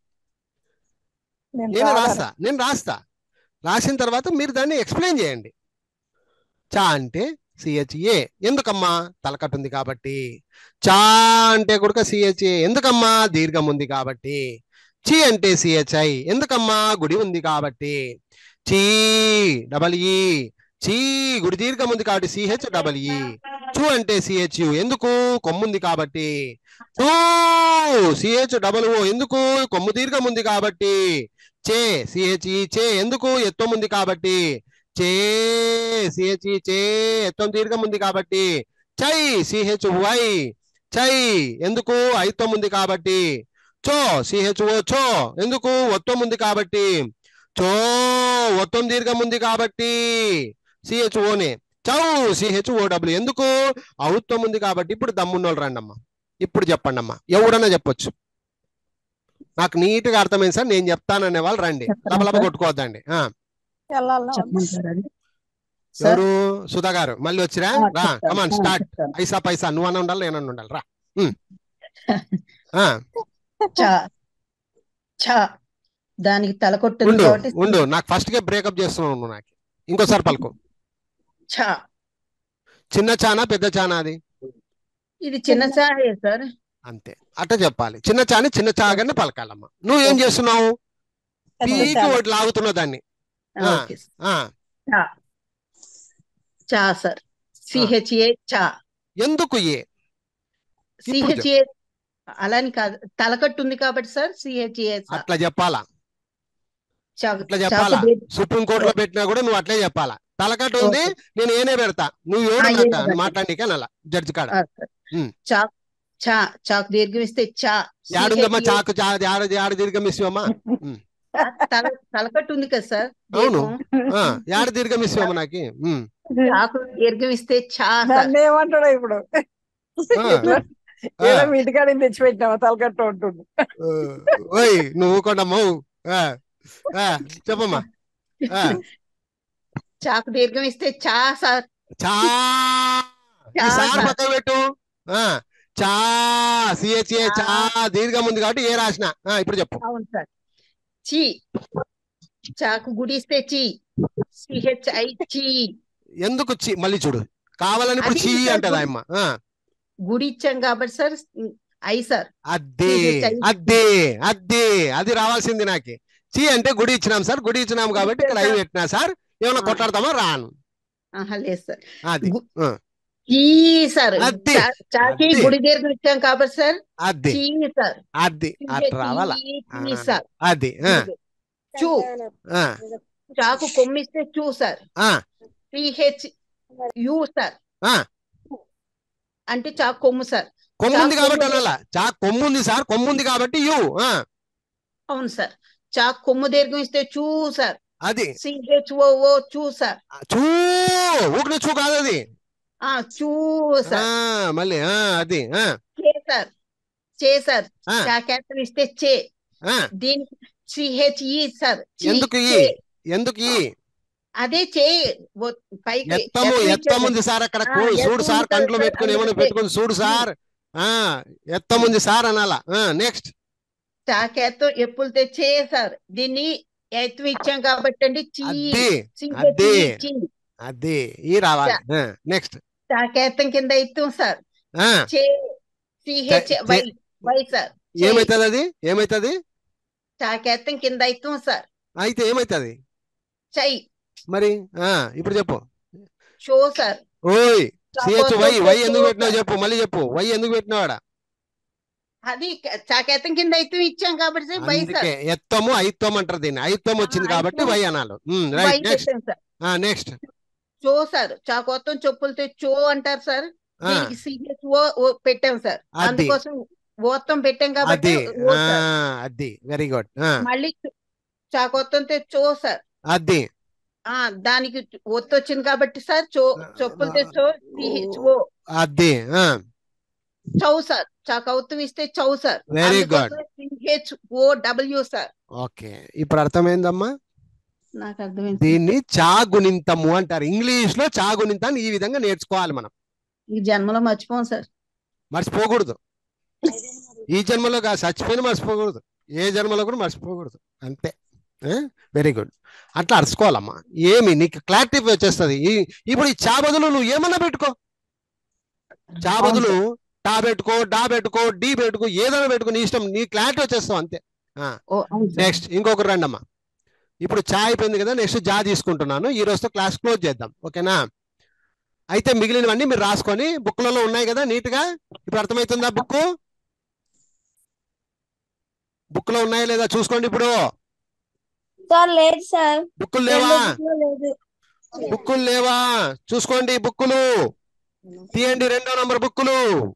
Speaker 5: నేను
Speaker 1: నేను
Speaker 5: రాలేను.
Speaker 1: రాస్తా నేను రాస్తా రాసిన తర్వాత మీరు దాన్ని ఎక్స్ప్లెయిన్ చేయండి చా అంటే సిహెచ్ఏ ఎందుకమ్మా తలకట్టు ఉంది కాబట్టి చా అంటే కూడా సిహెచ్ఏ ఎందుకమ్మా దీర్ఘం ఉంది కాబట్టి చి అంటే సిహెచ్ఐ ఎందుకమ్మా గుడి ఉంది కాబట్టి చీ డబల్ ఈ చీ గుడి దీర్ఘం ఉంది కాబట్టి సిహెచ్ డబల్ ఈ చు అంటే సిహెచ్యు ఎందుకు కొమ్ముంది కాబట్టి చూ సిహెచ్ డబల్ ఓ ఎందుకు కొమ్ము దీర్ఘం ఉంది కాబట్టి చే సిహెచ్ఈ చే ఎందుకు ఎత్తం ఉంది కాబట్టి చే సిహెచ్ఈ చే ఎత్తం దీర్ఘం ఉంది కాబట్టి చై సిహెచ్ వై చై ఎందుకు ఐత్వం ఉంది కాబట్టి చో సిహెచ్ ఓ చో ఎందుకు ఒత్తం ఉంది కాబట్టి చో ఒత్తం దీర్ఘం ఉంది కాబట్టి సిహెచ్ ఓనే చౌ సిహెచ్ ఓ డబ్ల్యూ ఎందుకు ఔత్వం ఉంది కాబట్టి ఇప్పుడు దమ్మున్నోళ్ళు రండి అమ్మా ఇప్పుడు చెప్పండి అమ్మా ఎవడన్నా చెప్పొచ్చు నాకు నీట్ గా అర్థమైంది సార్ నేను చెప్తాననే వాళ్ళు రండి
Speaker 2: చెప్పండి
Speaker 1: లబలబ
Speaker 2: సార్.
Speaker 1: కొట్టుకోవద్దండి ఆ,
Speaker 5: వెళ్ళాలా
Speaker 2: చెప్పమంటారా అండి? సార్
Speaker 1: ఎవరు సుధా గారు మళ్ళీ వచ్చిరా
Speaker 2: ఆ,
Speaker 1: రా
Speaker 2: చెప్తాను.
Speaker 1: కమాన్
Speaker 2: ఆ,
Speaker 1: స్టార్ట్
Speaker 2: చెప్తాను.
Speaker 1: పైసా పైసా నువ్వన్నా ఉండాలి నేనన్నా ఉండాలి రా ఉమ్. ఆ,
Speaker 2: చా చా దానికి తల కొట్టింది
Speaker 1: ఉండు
Speaker 2: కాబట్టి
Speaker 1: ఉండు నాకు ఫస్ట్ గే బ్రేకప్ చేస్తున్నావు నువ్వు నాకు ఇంకోసారి పలుకు
Speaker 2: చా
Speaker 1: చిన్న చానా పెద్ద చానా అది
Speaker 2: ఇది చిన్న చాయే సార్
Speaker 1: అంతే అట్ట చెప్పాలి చిన్న చాని చిన్న చాగానే పలకాలమ్మా నువ్వు ఏం
Speaker 2: ఓకే.
Speaker 1: చేస్తున్నావు
Speaker 5: పెద్ద
Speaker 1: పీకి
Speaker 5: చాలా.
Speaker 1: ఒకటి లాగుతున్నావు దాన్ని ఆ.
Speaker 2: Okay sir.
Speaker 1: ఆ
Speaker 2: చా చా సార్ సిహెచ్ఏ చా
Speaker 1: ఎందుకు ఏ ఇప్పుడు చెప్పు.
Speaker 2: సిహెచ్ఏ అలాని కాదు తలకట్టు ఉంది కాబట్టి సార్ సిహెచ్ఏ
Speaker 1: అట్లా చెప్పాలా అట్లా చెప్పాలా సుప్రీం కోర్టులో పెట్టినా కూడా నువ్వు అట్లే చెప్పాలా తలకట్టు ఉంది నేను ఏనే పెడతా నువ్వు
Speaker 2: ఆ,
Speaker 1: ఎవడు
Speaker 2: ఏనే పెడతా.
Speaker 1: మాట్లాడికే అలా జడ్జి కాడ ఉమ్.
Speaker 2: చా చా చాకు దీర్ఘం ఇస్తే చా
Speaker 1: యాడుందమ్మా
Speaker 2: CHA
Speaker 1: చాకు చా యాడ యాడ దీర్ఘం ఇస్తావమ్మా
Speaker 2: తల తలకట్టు ఉంది కదా సార్
Speaker 1: అవును.
Speaker 2: దీర్ఘం.
Speaker 1: ఆ, యాడ దీర్ఘం ఇస్తావమ్మా నాకు ఉమ్.
Speaker 2: చాకు దీర్ఘం ఇస్తే చా సార్
Speaker 5: నన్ను ఏమంటాడో ఇప్పుడు
Speaker 1: ఆ.
Speaker 5: ఏదో మీ ఇంటికాడ తెచ్చి పెట్టినావా తలకట్టు ఉంటుంది
Speaker 1: ఆ, ఓయ్ నువ్వు కొండమ్మా ఆ, ఆ, చెప్పమ్మా ఆ,
Speaker 2: చాకు దీర్ఘం ఇస్తే చా సార్
Speaker 1: చా ఈ
Speaker 2: చా
Speaker 1: సార్
Speaker 2: సార్.
Speaker 1: పక్కన పెట్టు ఆ, చా సిహెచ్ఏ చా దీర్ఘం ఉంది కాబట్టి ఏ రాసిన ఆ, ఇప్పుడు చెప్పు
Speaker 2: అవును సార్ చి చాకు గుడిస్తే చి సిహెచ్ఐ చి
Speaker 1: ఎందుకు చి మళ్ళీ చూడు కావాలని ఇప్పుడు
Speaker 2: అది
Speaker 1: చీ
Speaker 2: సార్
Speaker 1: అంటది
Speaker 2: గుడి-
Speaker 1: ఆయమ్మ ఆ,
Speaker 2: గుడి ఇచ్చాం కాబట్టి సార్ ఐ సార్
Speaker 1: అద్దే
Speaker 2: CHI.
Speaker 1: అద్దే అద్దే అది రావాల్సింది నాకి చీ అంటే గుడి ఇచ్చినాం సార్ గుడి ఇచ్చినాం కాబట్టి ఇక్కడ ఐ పెట్టినా సార్ ఏమైనా
Speaker 2: ఆ.
Speaker 1: కొట్లాడతామా రాను
Speaker 2: ఆహా లేదు సార్
Speaker 1: అది
Speaker 2: గు-
Speaker 1: ఆ,
Speaker 2: చీ సార్
Speaker 1: అది.
Speaker 2: చా- చాకి
Speaker 1: అది.
Speaker 2: గుడి దీర్ఘం ఇచ్చాం కాబట్టి సార్
Speaker 1: అది
Speaker 2: చీ సార్
Speaker 1: అది అట్లా రావాలా
Speaker 2: చీ,
Speaker 1: ఆ,
Speaker 2: చీ సార్
Speaker 1: అది ఆ,
Speaker 2: చూ
Speaker 1: ఆ,
Speaker 2: చాకు కొమ్మిస్తే చూ సార్
Speaker 1: ఆ,
Speaker 2: పిహెచ్ యు సార్
Speaker 1: ఆ.
Speaker 2: అంటే చాకు కొమ్ము సార్
Speaker 1: కొమ్ముంది
Speaker 2: చాకు
Speaker 1: కాబట్టి
Speaker 2: కొమ్ము-
Speaker 1: అనాలా చా కొమ్ముంది సార్ కొమ్ముంది కాబట్టి యు ఆ,
Speaker 2: అవును సార్ చాకు కొమ్ము దీర్ఘం ఇస్తే చూ సార్
Speaker 1: అది
Speaker 2: సిహెచ్ ఓ ఓ చూ సార్
Speaker 1: చూ ఊపిన చూ కాదు అది
Speaker 2: ఆ చూ
Speaker 1: ఆ,
Speaker 2: సార్
Speaker 1: మళ్ళీ ఆ, అది ఆ,
Speaker 2: చే సార్ చే సార్
Speaker 1: ఆ.
Speaker 2: చాకేతలు ఇస్తే చే
Speaker 1: ఆ.
Speaker 2: దీనికి సిహెచ్ ఈ సార్ చీ,
Speaker 1: ఎందుకు ఈ
Speaker 2: చే.
Speaker 1: ఎందుకు ఈ
Speaker 2: అదే చే ఓ- పైకి
Speaker 1: ఎత్తము
Speaker 2: ఎత్తు
Speaker 1: ఎత్తముంది సార్ అక్కడ
Speaker 2: ఆ,
Speaker 1: కూ- చూడు
Speaker 2: ఎత్తు
Speaker 1: సార్
Speaker 2: ఉంది
Speaker 1: కంట్లో
Speaker 2: సార్,
Speaker 1: పెట్టుకుని ఏమైనా
Speaker 2: అందుకే.
Speaker 1: పెట్టుకుని చూడు సార్ ఆ ఎత్తముంది సార్ అనాలా నెక్స్ట్
Speaker 2: చాకేత్తం ఎప్పులతో చే సార్ దీన్ని ఎత్తు ఇచ్చాం కాబట్టి అండి చీ
Speaker 1: అది
Speaker 2: సిహెచ్
Speaker 1: అది.
Speaker 2: ఈ, చీ.
Speaker 1: అది ఈ రావాలి నెక్స్ట్
Speaker 2: చాకేత్తం కింద ఎత్తాం సార్
Speaker 1: ఆ
Speaker 2: చే సిహెచ్
Speaker 1: చే-
Speaker 2: వై వై సార్ చే.
Speaker 1: ఏమైతుంది అది ఏమైతుంది
Speaker 2: చాకేత్తం కింద ఎత్తాం సార్
Speaker 1: అయితే ఏమైతుంది
Speaker 2: చై
Speaker 1: మరి ఆ ఇప్పుడు చెప్పు
Speaker 2: షో సార్
Speaker 1: ఓయ్ సిహెచ్ వై వై ఎందుకు
Speaker 2: షో
Speaker 1: పెట్టినావు
Speaker 2: సార్.
Speaker 1: చెప్పు మళ్ళీ చెప్పు వై ఎందుకు పెట్టినావాడ
Speaker 2: అది చాకేత్తం కింద ఎత్తు ఇచ్చాం కాబట్టి సార్ వై సార్
Speaker 1: అందుకే ఎత్తము ఐత్వం అంటారు దీన్ని ఐత్వం వచ్చింది
Speaker 2: ఆ,
Speaker 1: కాబట్టి
Speaker 2: ఐత్వం.
Speaker 1: వై అనాలి
Speaker 2: వై
Speaker 1: రైట్ నెక్స్ట్
Speaker 2: పెట్టాం సార్
Speaker 1: నెక్స్ట్
Speaker 2: చో సార్ చాకోత్తం చెప్పులతో చో అంటారు సార్ దీనికి సిహెచ్ ఓ ఓ పెట్టాం సార్
Speaker 1: అది.
Speaker 2: అందుకోసం ఓత్తం పెట్టాం కాబట్టి
Speaker 1: అది
Speaker 2: ఓ
Speaker 1: ఆ,
Speaker 2: సార్
Speaker 1: అది వెరీ గుడ్
Speaker 2: మళ్ళీ చాకొత్తంతో చో సార్
Speaker 1: అది
Speaker 2: ఆ దానికి ఒత్తు వచ్చింది కాబట్టి సార్ చో చెప్పులతో చో సిహెచ్ ఓ
Speaker 1: అది
Speaker 2: చౌ సార్ చాకౌత్తం ఇస్తే చౌ sir
Speaker 1: Very good.
Speaker 2: C H O W sir
Speaker 1: okay ఇప్పుడు అర్థమైందమ్మా
Speaker 2: నాకు అర్థమైంది
Speaker 1: దీన్ని చాగునింతము అంటారు ఇంగ్లీష్ లో చాగునింతాన్ని ఈ విధంగా నేర్చుకోవాలి మనం
Speaker 2: ఈ జన్మలో మర్చిపోం సార్
Speaker 1: మర్చిపోకూడదు ఈ జన్మలో కాదు చచ్చిపోయిన మర్చిపోకూడదు ఏ జన్మలో కూడా మర్చిపోకూడదు అంతే వెరీ గుడ్ అట్లా అరుచుకోవాలమ్మా ఏమి నీకు క్లారిటీ వచ్చేస్తుంది ఈ- ఇప్పుడు ఈ చా బదులు నువ్వు ఏమన్నా పెట్టుకో చా బదులు టా పెట్టుకో డా పెట్టుకో డి పెట్టుకో ఏదైనా పెట్టుకో నీ ఇష్టం నీ క్లారిటీ వచ్చేస్తావు అంతే
Speaker 2: ఓ అవును సార్
Speaker 1: నెక్స్ట్ ఇంకొకరు రండి అమ్మా ఇప్పుడు చా అయిపోయింది కదా నెక్స్ట్ జా తీసుకుంటున్నాను ఈ రోజుతో క్లాస్ క్లోజ్ చేద్దాం ఓకేనా అయితే మిగిలినవన్నీ మీరు రాసుకొని బుక్లలో ఉన్నాయి కదా నీట్ గా ఇప్పుడు అర్థమవుతుందా బుక్ బుక్ లో ఉన్నాయా లేదా చూసుకోండి ఇప్పుడు
Speaker 8: సార్ లేదు సార్
Speaker 1: బుక్కులు లేవా
Speaker 8: రెండో లేదు
Speaker 1: బుక్కులు లేవా చూసుకోండి బుక్కులు తీయండి రెండో నంబర్ బుక్కులు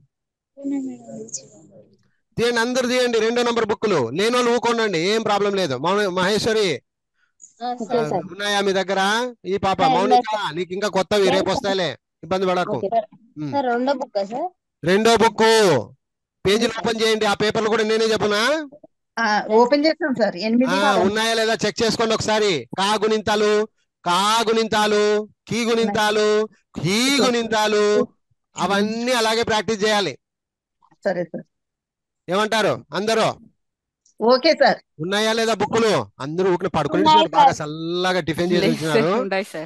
Speaker 1: తీయండి అందరు తీయండి రెండో నంబర్ బుక్కులు లేని వాళ్ళు ఊకోండి ఏం ప్రాబ్లం లేదు మౌన- మహేశ్వరి
Speaker 6: ఆ,
Speaker 1: ఆ,
Speaker 6: సరే సార్
Speaker 1: ఉన్నాయా మీ దగ్గర ఈ పాప
Speaker 6: ఉన్నాయి,
Speaker 1: మౌనిక నీకు ఇంకా కొత్తవి
Speaker 6: లేదు
Speaker 1: రేపు వస్తాయిలే ఇబ్బంది పడకు
Speaker 6: ఓకే
Speaker 1: ఉమ్.
Speaker 6: సార్ రెండో బుక్ సార్
Speaker 1: రెండో బుక్ పేజీలు ఓపెన్ చేయండి ఆ పేపర్లు కూడా నేనే చెప్పునా
Speaker 2: ఆ, ఓపెన్ చేస్తాం సార్ ఎనిమిది
Speaker 1: ఆ,
Speaker 2: కావాలి.
Speaker 1: ఉన్నాయా లేదా చెక్ చేసుకోండి ఒకసారి కాగునింతాలు కాగునింతాలు కీగునింతాలు కీగునింతాలు అవన్నీ అలాగే ప్రాక్టీస్ చేయాలి
Speaker 2: సరే సార్
Speaker 1: ఏమంటారు అందరూ
Speaker 2: ఓకే సార్
Speaker 1: ఉన్నాయా లేదా బుక్కులు అందరూ ఊరికే పడుకుని
Speaker 8: ఉన్నాయి
Speaker 1: బాగా చల్లగా టిఫిన్ చేసి
Speaker 7: లేదు సార్
Speaker 1: వచ్చినారు
Speaker 7: ఉన్నాయి సార్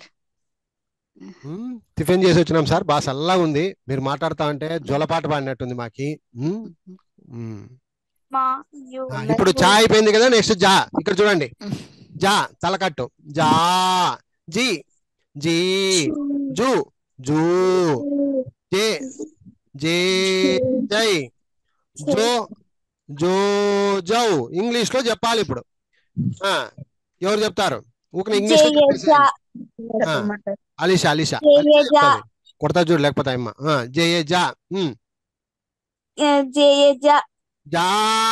Speaker 1: ఉమ్, టిఫిన్ చేసి వచ్చినాం సార్ బాగా చల్లగా ఉంది మీరు మాట్లాడుతా ఉంటే జోలపాట పాడినట్టుంది మాకి ఉమ్, ఉమ్.
Speaker 8: మా యు
Speaker 1: ఆ, ఇప్పుడు చా అయిపోయింది కదా నెక్స్ట్ జా ఇక్కడ చూడండి జా తలకట్టు జా జీ జీ జూ జూ జే జే జై జో జో జౌ ఇంగ్లీష్ లో చెప్పాలి ఇప్పుడు ఆ ఎవరు చెప్తారు ఊరికి ఇంగ్లీష్ లో చెప్పేసి
Speaker 2: చెప్పమంటారు
Speaker 1: అలీషా అలీషా
Speaker 8: జయ
Speaker 1: అలీషా
Speaker 8: జా.
Speaker 1: చెప్తాది. కొడతా చూడు లేకపోతే అమ్మ ఆ, జే ఏ జా ఉమ్,
Speaker 8: జయ జ
Speaker 1: జా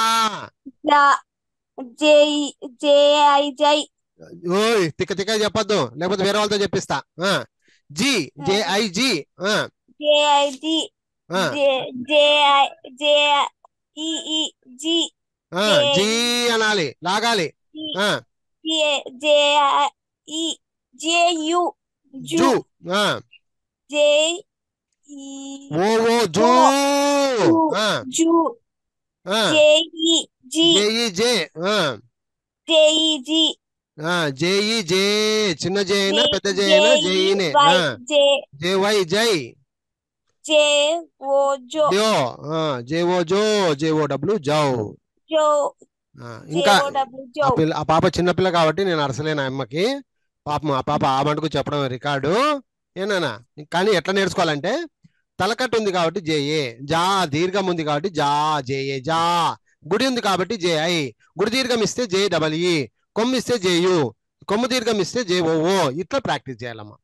Speaker 8: జ జై జే ఐ జై
Speaker 1: ఓయ్ తిక్క తిక్క చెప్పొద్దు లేకపోతే వేరే వాళ్ళతో చెప్పిస్తా ఆ జీ జే ఐ జీ ఆ
Speaker 8: జే ఐ జి
Speaker 1: ఆ
Speaker 8: జే జే ఐ జే ఈ ఈ జి
Speaker 1: ఆ జీ అనాలి లాగాలి ఆ
Speaker 8: జే జే ఐ ఈ జే యు
Speaker 1: జూ
Speaker 8: జు
Speaker 1: ఆ
Speaker 8: జే ఈ
Speaker 1: ఓ ఓ జూ
Speaker 8: జూ.
Speaker 1: ఆ
Speaker 8: జు
Speaker 1: ఆ
Speaker 8: జే ఈ జి
Speaker 1: జే ఈ జే ఆ
Speaker 8: జే ఈ జి
Speaker 1: ఆ జే ఈ జే చిన్న జే అయినా
Speaker 8: జే-
Speaker 1: పెద్ద జే అయినా
Speaker 8: జే
Speaker 1: జే
Speaker 8: ఈ
Speaker 1: ఈనే
Speaker 8: వై
Speaker 1: ఆ
Speaker 8: జే
Speaker 1: జే వై జై
Speaker 8: జే ఓ జో
Speaker 1: జో ఆ జే ఓ జో జే ఓ డబ్ల్యూ జౌ
Speaker 8: జో
Speaker 1: ఆ,
Speaker 8: జే
Speaker 1: ఇంకా
Speaker 8: ఓ డబ్ల్యూ
Speaker 1: ఆ
Speaker 8: జో
Speaker 1: పిల్ల ఆ పాప చిన్నపిల్ల కాబట్టి నేను అరసలేను ఆ అమ్మకి పాపం ఆ పాప ఆ మటుకు చెప్పడం రికార్డు ఏనానా కానీ ఎట్లా నేర్చుకోవాలంటే తలకట్టు ఉంది కాబట్టి జేఏ జా దీర్ఘం ఉంది కాబట్టి జా జేఏ జా గుడి ఉంది కాబట్టి జేఐ గుడి దీర్ఘం ఇస్తే జే డబల్ ఈ కొమ్ము ఇస్తే జేయు కొమ్ము దీర్ఘం ఇస్తే జే ఓ ఇట్లా ప్రాక్టీస్ చేయాలమ్మా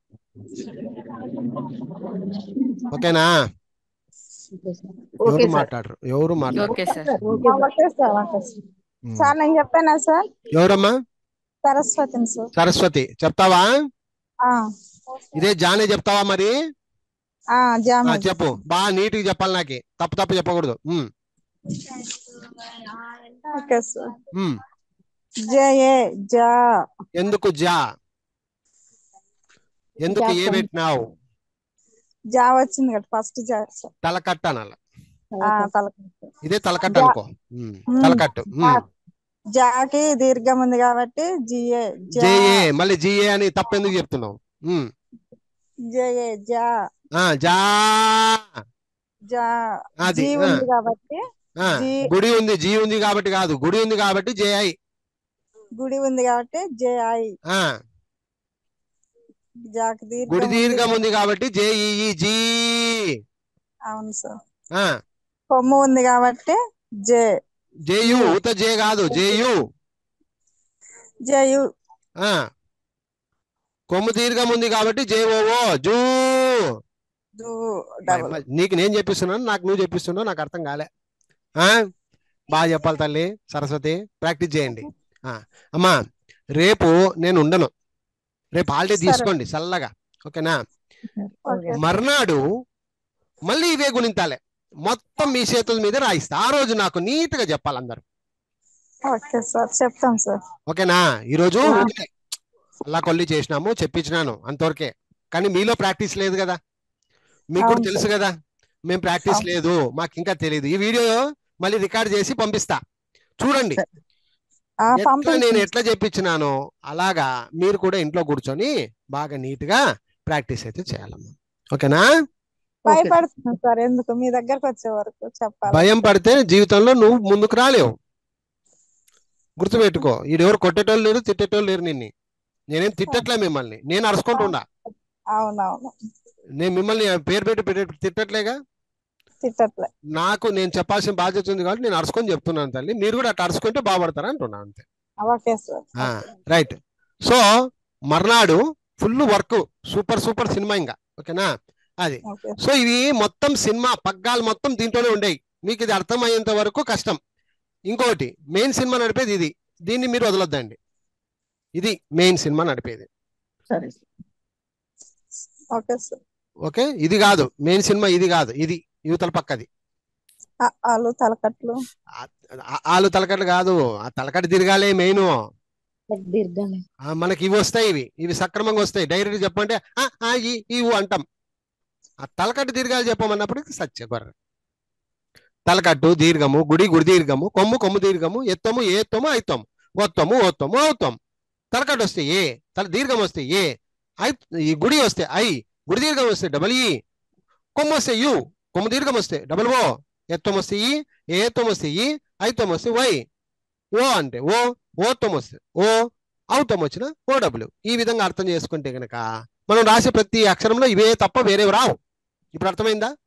Speaker 1: ఓకేనా
Speaker 2: ఓకే
Speaker 1: ఎవరు
Speaker 2: సార్
Speaker 1: మాట్లాడరు ఎవరు మాట్లాడరు
Speaker 7: okay sir
Speaker 2: okay sir
Speaker 5: okay sir okay sir
Speaker 1: um.
Speaker 5: Sir నేను చెప్పానా సార్
Speaker 1: ఎవరమ్మా
Speaker 5: సరస్వతిని సార్
Speaker 1: సరస్వతి చెప్తావా
Speaker 5: ఆ,
Speaker 1: ఇదే జానే చెప్తావా మరి
Speaker 5: ఆ,
Speaker 1: ఆ,
Speaker 5: జామ
Speaker 1: చెప్పు బాగా నీట్ గా చెప్పాలి నాకి తప్పు తప్పు చెప్పకూడదు ఉమ్,
Speaker 5: ఓకే సార్
Speaker 1: ఉమ్.
Speaker 5: జే జా
Speaker 1: ఎందుకు జా ఎందుకు ఏ
Speaker 5: జాగ్రత్త.
Speaker 1: పెట్టినావు
Speaker 5: జా వచ్చింది కదా ఫస్ట్ జా సార్
Speaker 1: తలకట్ట అనాల
Speaker 5: ఆ, తల
Speaker 1: ఇదే తలకట్ట
Speaker 5: జా.
Speaker 1: అనుకో ఉమ్,
Speaker 5: ఉమ్.
Speaker 1: తలకట్టు ఉమ్.
Speaker 5: జాకి దీర్ఘం ఉంది కాబట్టి జిఏ జా
Speaker 1: జేఏ మళ్ళీ జిఏ అని తప్పు ఎందుకు చెప్తున్నావు ఉమ్.
Speaker 5: జే జా
Speaker 1: ఆ, జా
Speaker 5: జా
Speaker 1: అది
Speaker 5: జీ
Speaker 1: ఆ,
Speaker 5: ఉంది కాబట్టి
Speaker 1: ఆ.
Speaker 5: జీ
Speaker 1: గుడి ఉంది జీ ఉంది కాబట్టి కాదు గుడి ఉంది కాబట్టి జేఐ
Speaker 5: గుడి ఉంది కాబట్టి జే ఐ
Speaker 1: ఆ
Speaker 5: జాకి దీర్ఘం
Speaker 1: గుడి
Speaker 5: ఉంది
Speaker 1: దీర్ఘం
Speaker 5: కాబట్టి-
Speaker 1: ఉంది కాబట్టి జేఈఈ జీ
Speaker 5: అవును సార్
Speaker 1: ఆ
Speaker 5: కొమ్ము ఉంది కాబట్టి జే
Speaker 1: జేయు ఉత జే కాదు జేయు
Speaker 5: జేయు
Speaker 1: ఆ కొమ్ము దీర్ఘం ఉంది కాబట్టి జేఓఓ జూ
Speaker 5: దు డబల్
Speaker 1: మ- నీకు నేను చెప్పిస్తున్నాను నాకు నువ్వు చెప్పిస్తున్నావు నాకు అర్థం కాలే ఆ బాగా చెప్పాలి తల్లి సరస్వతి ప్రాక్టీస్ చేయండి ఆ అమ్మా రేపు నేను ఉండను రేపు హాలిడే
Speaker 5: సరే.
Speaker 1: తీసుకోండి చల్లగా ఓకేనా
Speaker 5: ఓకే
Speaker 1: మర్నాడు మళ్ళీ ఇవే గుణింతాలే మొత్తం మీ చేతుల మీద రాయిస్తా ఆ రోజు నాకు నీట్ గా చెప్పాలి అందరు
Speaker 5: ఓకే సార్ చెప్తాం సార్
Speaker 1: ఓకేనా ఈ రోజు
Speaker 5: ఆ.
Speaker 1: వదిలే. అలా కొల్లి చేసినాము చెప్పించినాను అంతవరకే కానీ మీలో ప్రాక్టీస్ లేదు కదా మీకు కూడా
Speaker 5: అవును
Speaker 1: తెలుసు కదా మేము ప్రాక్టీస్
Speaker 5: అవును.
Speaker 1: లేదు మాకు ఇంకా తెలియదు ఈ వీడియో మళ్ళీ రికార్డ్ చేసి పంపిస్తా చూడండి
Speaker 5: ఆ,
Speaker 1: ఎట్లా నేను
Speaker 5: పంపించండి
Speaker 1: ఎట్లా చెప్పించినానో అలాగా మీరు కూడా ఇంట్లో కూర్చొని బాగా నీట్ గా ప్రాక్టీస్ అయితే చేయాలమ్మా ఓకేనా
Speaker 5: భయపడుతున్నాను సార్ ఎందుకు మీ దగ్గరకు వచ్చే వరకు చెప్పాలి
Speaker 1: భయం పడితే జీవితంలో నువ్వు ముందుకు రాలేవు గుర్తుపెట్టుకో ఈడెవరు కొట్టేటోళ్ళు లేరు తిట్టేటోళ్ళు లేరు నిన్ను నేనేం తిట్టట్లే మిమ్మల్ని నేను అరుచుకుంటుండా
Speaker 5: అవునవును
Speaker 1: నేను మిమ్మల్ని పేరు పెట్టి పెట్టి తిట్టట్లేగా
Speaker 5: తిట్టట్లే
Speaker 1: నాకు నేను చెప్పాల్సిన బాధ్యత ఉంది కాబట్టి నేను అరుచుకొని చెప్తున్నాను తల్లి మీరు కూడా అట్లా అరుచుకుంటే బాగుపడతారా అంటున్నాను అంతే
Speaker 5: ఓకే సార్
Speaker 1: రైట్ సో మర్నాడు full work super super cinema ఇంకా ఓకేనా అది
Speaker 5: ఓకే
Speaker 1: సో ఇవి మొత్తం సినిమా పగ్గాలు మొత్తం దీంట్లోనే ఉండేవి మీకు ఇది అర్థమయ్యేంత వరకు కష్టం ఇంకోటి మెయిన్ సినిమా నడిపేది ఇది దీన్ని మీరు వదలొద్దండి ఇది మెయిన్ సినిమా నడిపేది
Speaker 2: సరే
Speaker 5: ఓకే సార్
Speaker 1: ఓకే ఇది కాదు మెయిన్ సినిమా ఇది కాదు ఇది యువతల పక్కది
Speaker 5: ఆ, ఆలు తలకట్లు
Speaker 1: ఆ- ఆలు తలకట్లు కాదు ఆ తలకట్టు తిరగాలే మెయిన్
Speaker 2: దీర్ఘాలు
Speaker 1: మనకి ఇవి వస్తాయి ఇవి ఇవి సక్రమంగా వస్తాయి డైరెక్ట్ చెప్పంటే ఆ, ఆ, ఈ ఈ ఊ అంటాం ఆ తలకట్టు దీర్ఘాలు చెప్పమన్నప్పుడు సత్య గొర్రె తలకట్టు దీర్ఘము గుడి గుడి దీర్ఘము కొమ్ము కొమ్ము దీర్ఘము ఎత్తము ఏత్తము ఐత్తము ఒత్తము ఓత్తము అవుతాం తలకట్టు వస్తే ఏ తల దీర్ఘం వస్తే ఏ ఐ ఈ గుడి వస్తే ఐ గుడి దీర్ఘం వస్తే డబల్ ఈ కొమ్ము వస్తే యు కొమ్ము దీర్ఘం వస్తే డబల్ ఓ ఎత్తం వస్తే ఈ ఏత్తం వస్తే ఈ ఐత్తం వస్తే వై ఓ అంటే ఓ ఓత్తం వస్తే ఓ అవుతం వచ్చిన ఓ డబ్ల్యూ ఈ విధంగా అర్థం చేసుకుంటే గనక మనం రాసే ప్రతి అక్షరంలో ఇవే తప్ప వేరేవి రావు ఇప్పుడు అర్థమైందా